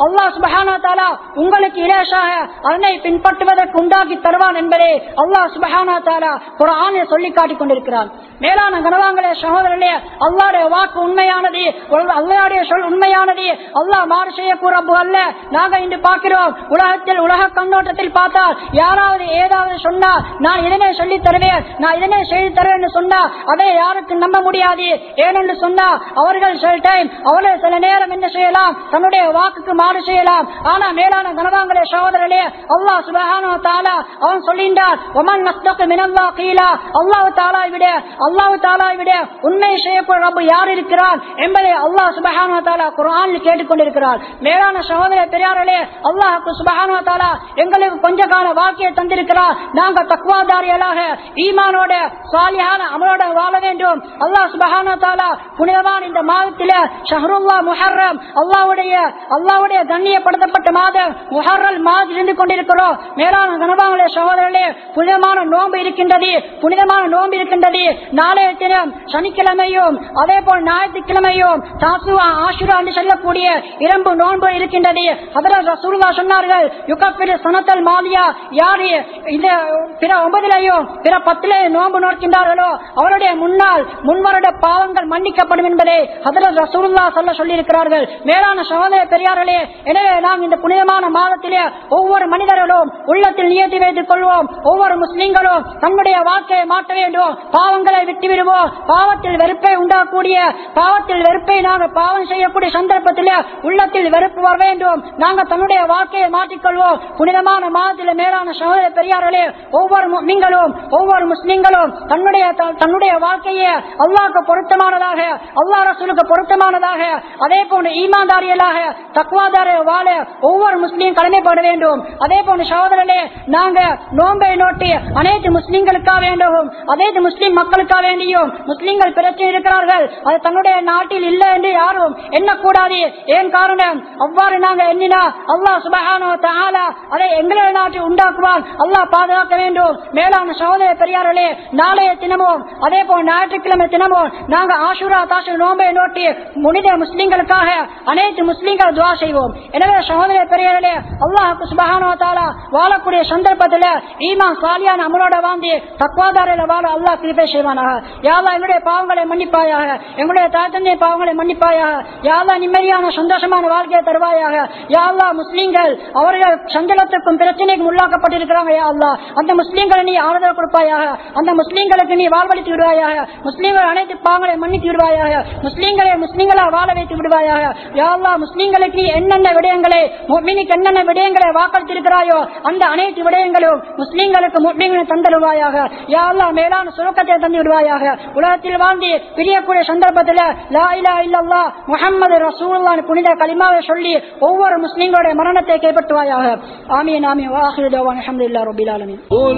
சுபஹானா தாலா உங்களுக்கு இலேசாக அதனை பின்பற்றுவதற்கு உண்டாக்கி தருவான் என்பதை அல்லாஹ் சுபஹானா தாலா குரானை சொல்லி காட்டிக் கொண்டிருக்கிறான் மேலான கனவாங்களே சகோதரர்களே அல்லாடைய வாக்கு உண்மையானது அல்லாடைய சொல் உண்மையானது அல்லாஹ் மாறு செய்யக்கூற ரப்பு அல்ல நாங்க இன்று பார்க்கிறோம் உலகத்தில் உலக கண்ணோட்டத்தில் பார்த்தால் யாராவது ஏதாவது சொன்னா நான் இதனை சொல்லி தருவேன் நான் இதனை செய்து தருவேன் சொன்னா அதை யாருக்கு நம்ப முடியாது ஏனென்று சொன்னா அவர்கள் சில டைம் அவர்கள் சில நேரம் என்ன செய்யலாம் தன்னுடைய வாக்குக்கு மாறு செய்யலாம் ஆனா மேலான கனவாங்களே சகோதரர்களே அல்லாஹ் சுபஹானு தாலா அவன் சொல்லின்றான் ஒமன் நஸ்தக்கு மினல்லா கீழா அல்லாஹ் தாலா விட அல்லாஹ் தாலா விட உண்மை செய்யக்கூடிய ரப்பு யார் இருக்கிறான் என்பதை அல்லாஹ் சுபஹானு தாலா குரானில் கேட்டுக்கொண்டிருக்கிறார் மேலான சகோதர பெரியார்களே அல்லாஹுக்கு சுபஹானு தாலா எங்களுக்கு கொஞ்ச கால வாழ்க்கையை தந்திருக்கிறார் நாங்கள் தக்குவாதாரிகளாக ஈமானோட சாலியான அமலோட வாழ வேண்டும் அல்லாஹ் சுபஹானு தாலா புனிதமான இந்த மாதத்தில ஷஹருல்லா முஹர்ரம் அல்லாவுடைய அல்லாவுடைய கண்ணியப்படுத்தப்பட்ட மாதம் முஹர்ரல் மாதம் இருந்து கொண்டிருக்கிறோம் மேலான கனபாங்களே சகோதரர்களே புனிதமான நோன்பு இருக்கின்றது புனிதமான நோன்பு இருக்கின்றது நாளைய தினம் சனிக்கிழமையும் அதே போல் ஞாயிற்றுக்கிழமையும் தாசுவா ஆசுரா என்று சொல்லக்கூடிய இரம்பு நோன்பு இருக்கின்றது அதில் ரசூலுல்லா சொன்னார்கள் யுகப்பிர சனத்தல் மாலியா யாரு இந்த பிற ஒன்பதிலையும் பிற பத்திலையும் நோன்பு நோக்கின்றார்களோ அவருடைய முன்னால் முன்வருட பாவங்கள் மன்னிக்கப்படும் என்பதை அதில் ரசூலுல்லா சொல்ல சொல்லியிருக்கிறார்கள் மேலான சகோதர பெரியார்களே எனவே நாம் இந்த புனிதமான மாதத்திலே ஒவ்வொரு மனிதர்களும் உள்ளத்தில் நியதி வைத்துக் கொள்வோம் ஒவ்வொரு முஸ்லிம்களும் தன்னுடைய வாழ்க்கையை மாற்ற வேண்டும் பாவங்களை விட்டு விடுவோம் பாவத்தில் வெறுப்பை உண்டாக்கூடிய பாவத்தில் வெறுப்பை நாங்கள் பாவம் செய்யக்கூடிய சந்தர்ப்பத்தில் உள்ளத்தில் வெறுப்பு வர வேண்டும் நாங்கள் தன்னுடைய வாழ்க்கையை மாற்றிக்கொள்வோம் புனிதமான மாதத்தில் மேலான சகோதர பெரியார்களே ஒவ்வொரு மீன்களும் ஒவ்வொரு முஸ்லிம்களும் தன்னுடைய தன்னுடைய வாழ்க்கையை அல்லாஹ்க்கு பொருத்தமானதாக அல்லாஹ் ரசூலுக்கு பொருத்தமானதாக அதே போன்று ஈமான்தாரியலாக தக்குவாதார வாழ ஒவ்வொரு முஸ்லீம் கடமைப்பட வேண்டும் அதே போன்று சகோதரர்களே நாங்க நோன்பை நோட்டி அனைத்து முஸ்லிம்களுக்காக வேண்டும் அனைத்து முஸ்லிம் மக்களுக்காக வேண்டியும் முஸ்லிம்கள் பிரச்சனை இருக்கிறார்கள் அது தன்னுடைய நாட்டில் இல்லை என்று யாரும் எண்ணக்கூடாது ஏன் காரணம் அவ்வாறு நாங்க எண்ணினா அல்லாஹ் சுபஹானோ தஆலா அதை எங்களுடைய நாட்டில் உண்டாக்குவான் அல்லாஹ் பாதுகாக்க வேண்டும் மேலான சகோதர பெரியார்களே நாளைய தினமும் அதே போல் ஞாயிற்றுக்கிழமை தினமும் நாங்க ஆஷுரா தாசு நோம்பை நோட்டி முனித முஸ்லிம்களுக்காக அனைத்து முஸ்லிம்கள் துவா செய்வோம் எனவே சகோதர பெரியார்களே அல்லாஹ் சுபஹானோ தஆலா வாழக்கூடிய சந்தர்ப்பத்தில் ஈமான் சாலியான அமலோட வாழ்ந்து தக்குவாதாரில வாழ அல்லாஹ் கிருபை செய்வானாக யாவா எங்களுடைய பாவங்களை மன்னிப்பாயாக எங்களுடைய தாத்தந்தை பாவங்களை மன்னிப்பாயாக யாவா நிம்மதியான சந்தோஷமான வாழ்க்கையை தருவாயாக யாவா முஸ்லீம்கள் அவர்கள் சஞ்சலத்துக்கும் பிரச்சனைக்கும் உள்ளாக்கப்பட்டிருக்கிறாங்க யா அல்லா அந்த முஸ்லீம்களை நீ ஆறுதல் கொடுப்பாயாக அந்த முஸ்லீம்களுக்கு நீ வாழ்வழித்து விடுவாயாக முஸ்லீம்கள் அனைத்து பாவங்களை மன்னித்து விடுவாயாக முஸ்லீம்களை முஸ்லீம்களா வாழ வைத்து விடுவாயாக யா அல்லா முஸ்லீம்களுக்கு நீ என்னென்ன விடயங்களை முக்மினுக்கு என்னென்ன விடயங்களை வாக்களித்திருக்கிறாயோ அந்த அனைத்து விடயங்களும் முஸ்லீம்களுக்கு முக்மீன்களை தந்தருவாயாக யா அல்லா மேலான சுருக்கத்தை தந்து விடுவாயாக உலகத்தில் வாழ்ந்து பிரியக்கூடிய சந்தர்ப்பத்தில் லா இலா இல்லல்லா முஹம்மது ரசூலுல்லாஹ் புனித கலிமாவை சொல்லி ஒவ்வொரு முஸ்லீம்களுடைய மரணத்தை கைப்பற்றுவாயாக ஆமீன் ஆமீன் வாஹிரு தவான் அல்ஹம்துலில்லாஹி ரப்பில் ஆலமீன் قل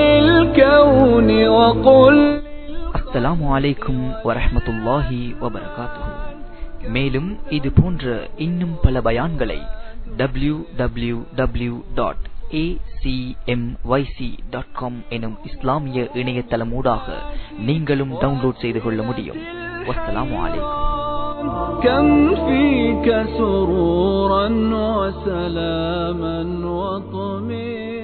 للكون وقل அஸ்ஸலாமு அலைக்கும் வரஹ்மத்துல்லாஹி வபரகாத்துஹு மேலும் இது போன்ற இன்னும் பல பயான்களை W W W dot dot com எனும் இஸ்லாமிய இணையதளம் ஊடாக நீங்களும் டவுன்லோட் செய்து கொள்ள முடியும் வஸ்ஸலாமு அலைக்கும் كم فيك سرورا وسلاما وطمئنا